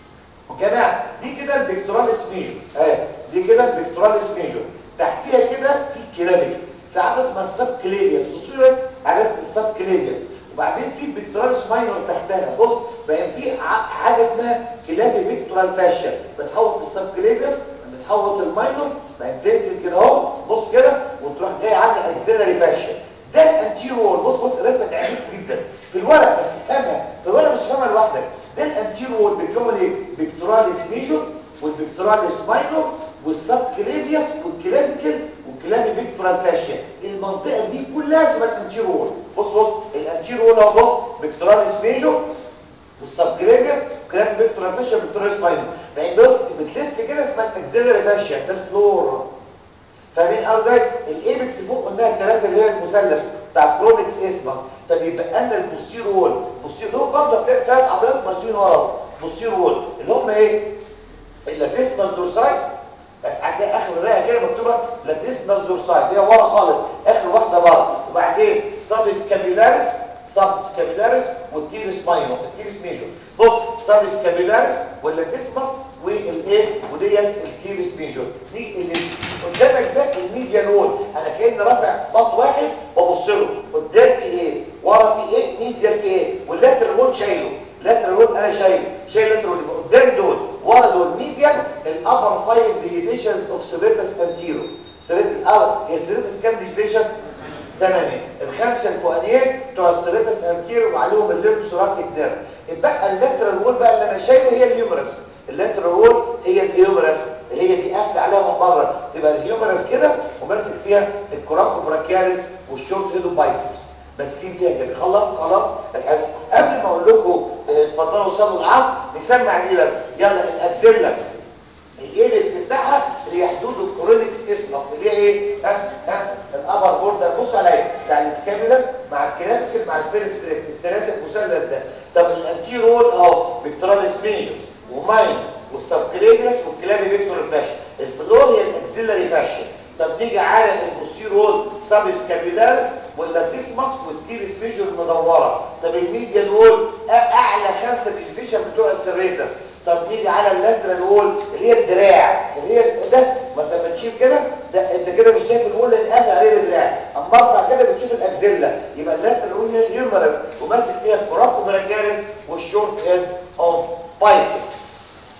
جماعه دي كده البيكتوراليس ميجور اهي دي كده البيكتوراليس ميجور تحتيها كده في كلاميك في حاجه اسمها السب كليفيوس بصوا بس حاجه اسمها السب كليفيوس وبعدين في بيكتوراليس ماينور تحتها بص بقى في حاجه اسمها كلابي بيكتورال فاشيا بتحوط السب كليفيوس بتحوط الماينور بقى تنزل كده اهو بص كده وتروح جاي عامله اكسيلاري فاشيا ده الانتيرور بص بص رسمه عميق جدا في الورق بس فهمها في الورق مش فاهمها لوحدك ده الانتيرور بيتكون ايه بيكتوراليس ميجور والبيكتوراليس ماينور والسب كليفيوس والكلافيكل والكلافي بيكتورال فاشيا المنطقه دي كلها اسمها الانتيرور بص بص الانتيرور اهو بص بيكتوراليس ميجور والسب كليفيوس والكلافي بيكتورال فاشيا والبيكتوراليس ماينور يعني بص بتلف كده اسمها الاكسيلاري فاشيا ده الفلور فاهمين قصدي الايبكس فوق قلنا الثلاثه اللي هي المثلث بتاع كرونكس اسمس طب يبقى لنا البوستير وول البوستير دول برضه ثلاث عضلات ماشيين ورا البوستير وول اللي هم ايه اللاتيسمال دورساي هتلاقي اخر الرئه كده مكتوبه لاتيسمال دورساي دي ورا خالص اخر واحده ورا وبعدين سب سكابيلاريس سب سكابيلاريس والتيرس ماينور التيرس ميجور بص سب سكابيلاريس واللاتيسمس والايه وديت التيرس ميجور دي اللي قدامك ده الميديان وول انا كاني رافع بط واحد وابص له قدام في ايه ورا في ايه ميديان في ايه واللاترال وول شايله اللاترال وول انا شايله شايل اللاترال وول قدام دول ورا دول ميديان الابر فايف ديليشنز اوف سيريتس انتيرو سيريتس الابر هي سيريتس كام ديليشن ثمانية الخمسة الفوقانيين بتوع السيريتس انتيرو وعليهم الليمب ثوراسيك نيرف يبقى اللاترال وول بقى اللي انا شايله هي الهيومرس اللاترال وول هي الهيومرس اللي هي دي قافله عليها من بره تبقى الهيومرس كده وماسك فيها الكوراكو براكياليس والشورت هيدو بايسبس ماسكين فيها كده خلص خلاص الحصه قبل ما اقول لكم اتفضلوا صلوا العصر نسمع دي بس يلا الاكسيلا الايبكس بتاعها اللي هي حدود الكرونكس اسمس اللي هي ايه ها ها الابر بوردر بص عليا بتاع السكابيلا مع الكلافيكل مع الفيرست الثلاثه المثلث ده طب الانتيرول اهو بيكتوراليس ميجر وماين والسبكليفيوس والكلابي فيكتور فاشيا الفلور هي الاكسيلاري فاشيا طب نيجي على البوستيرول سب سكابيلاريس واللاتيسمس والتيرس ميجور المدوره طب الميديال وول اعلى خمسه ديفيشن بتوع السريتس طب نيجي على اللاترال وول اللي هي الدراع اللي هي ده ما انت بتشوف كده ده انت كده مش شايف الوول اللي قافل عليه الدراع اما ارفع كده بتشوف الاكزيلا يبقى اللاترال وول هي الهيومرس وماسك فيها الكوراكو براكياليس والشورت هيد اوف بايسبس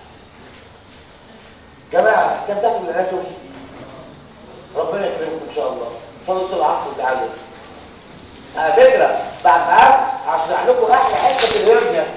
جماعه استمتعتوا بالاناتومي ربنا يكرمكم ان شاء الله فضلوا العصر وتعالوا على فكره بعد العصر هشرح لكم احلى حته في الهرنيا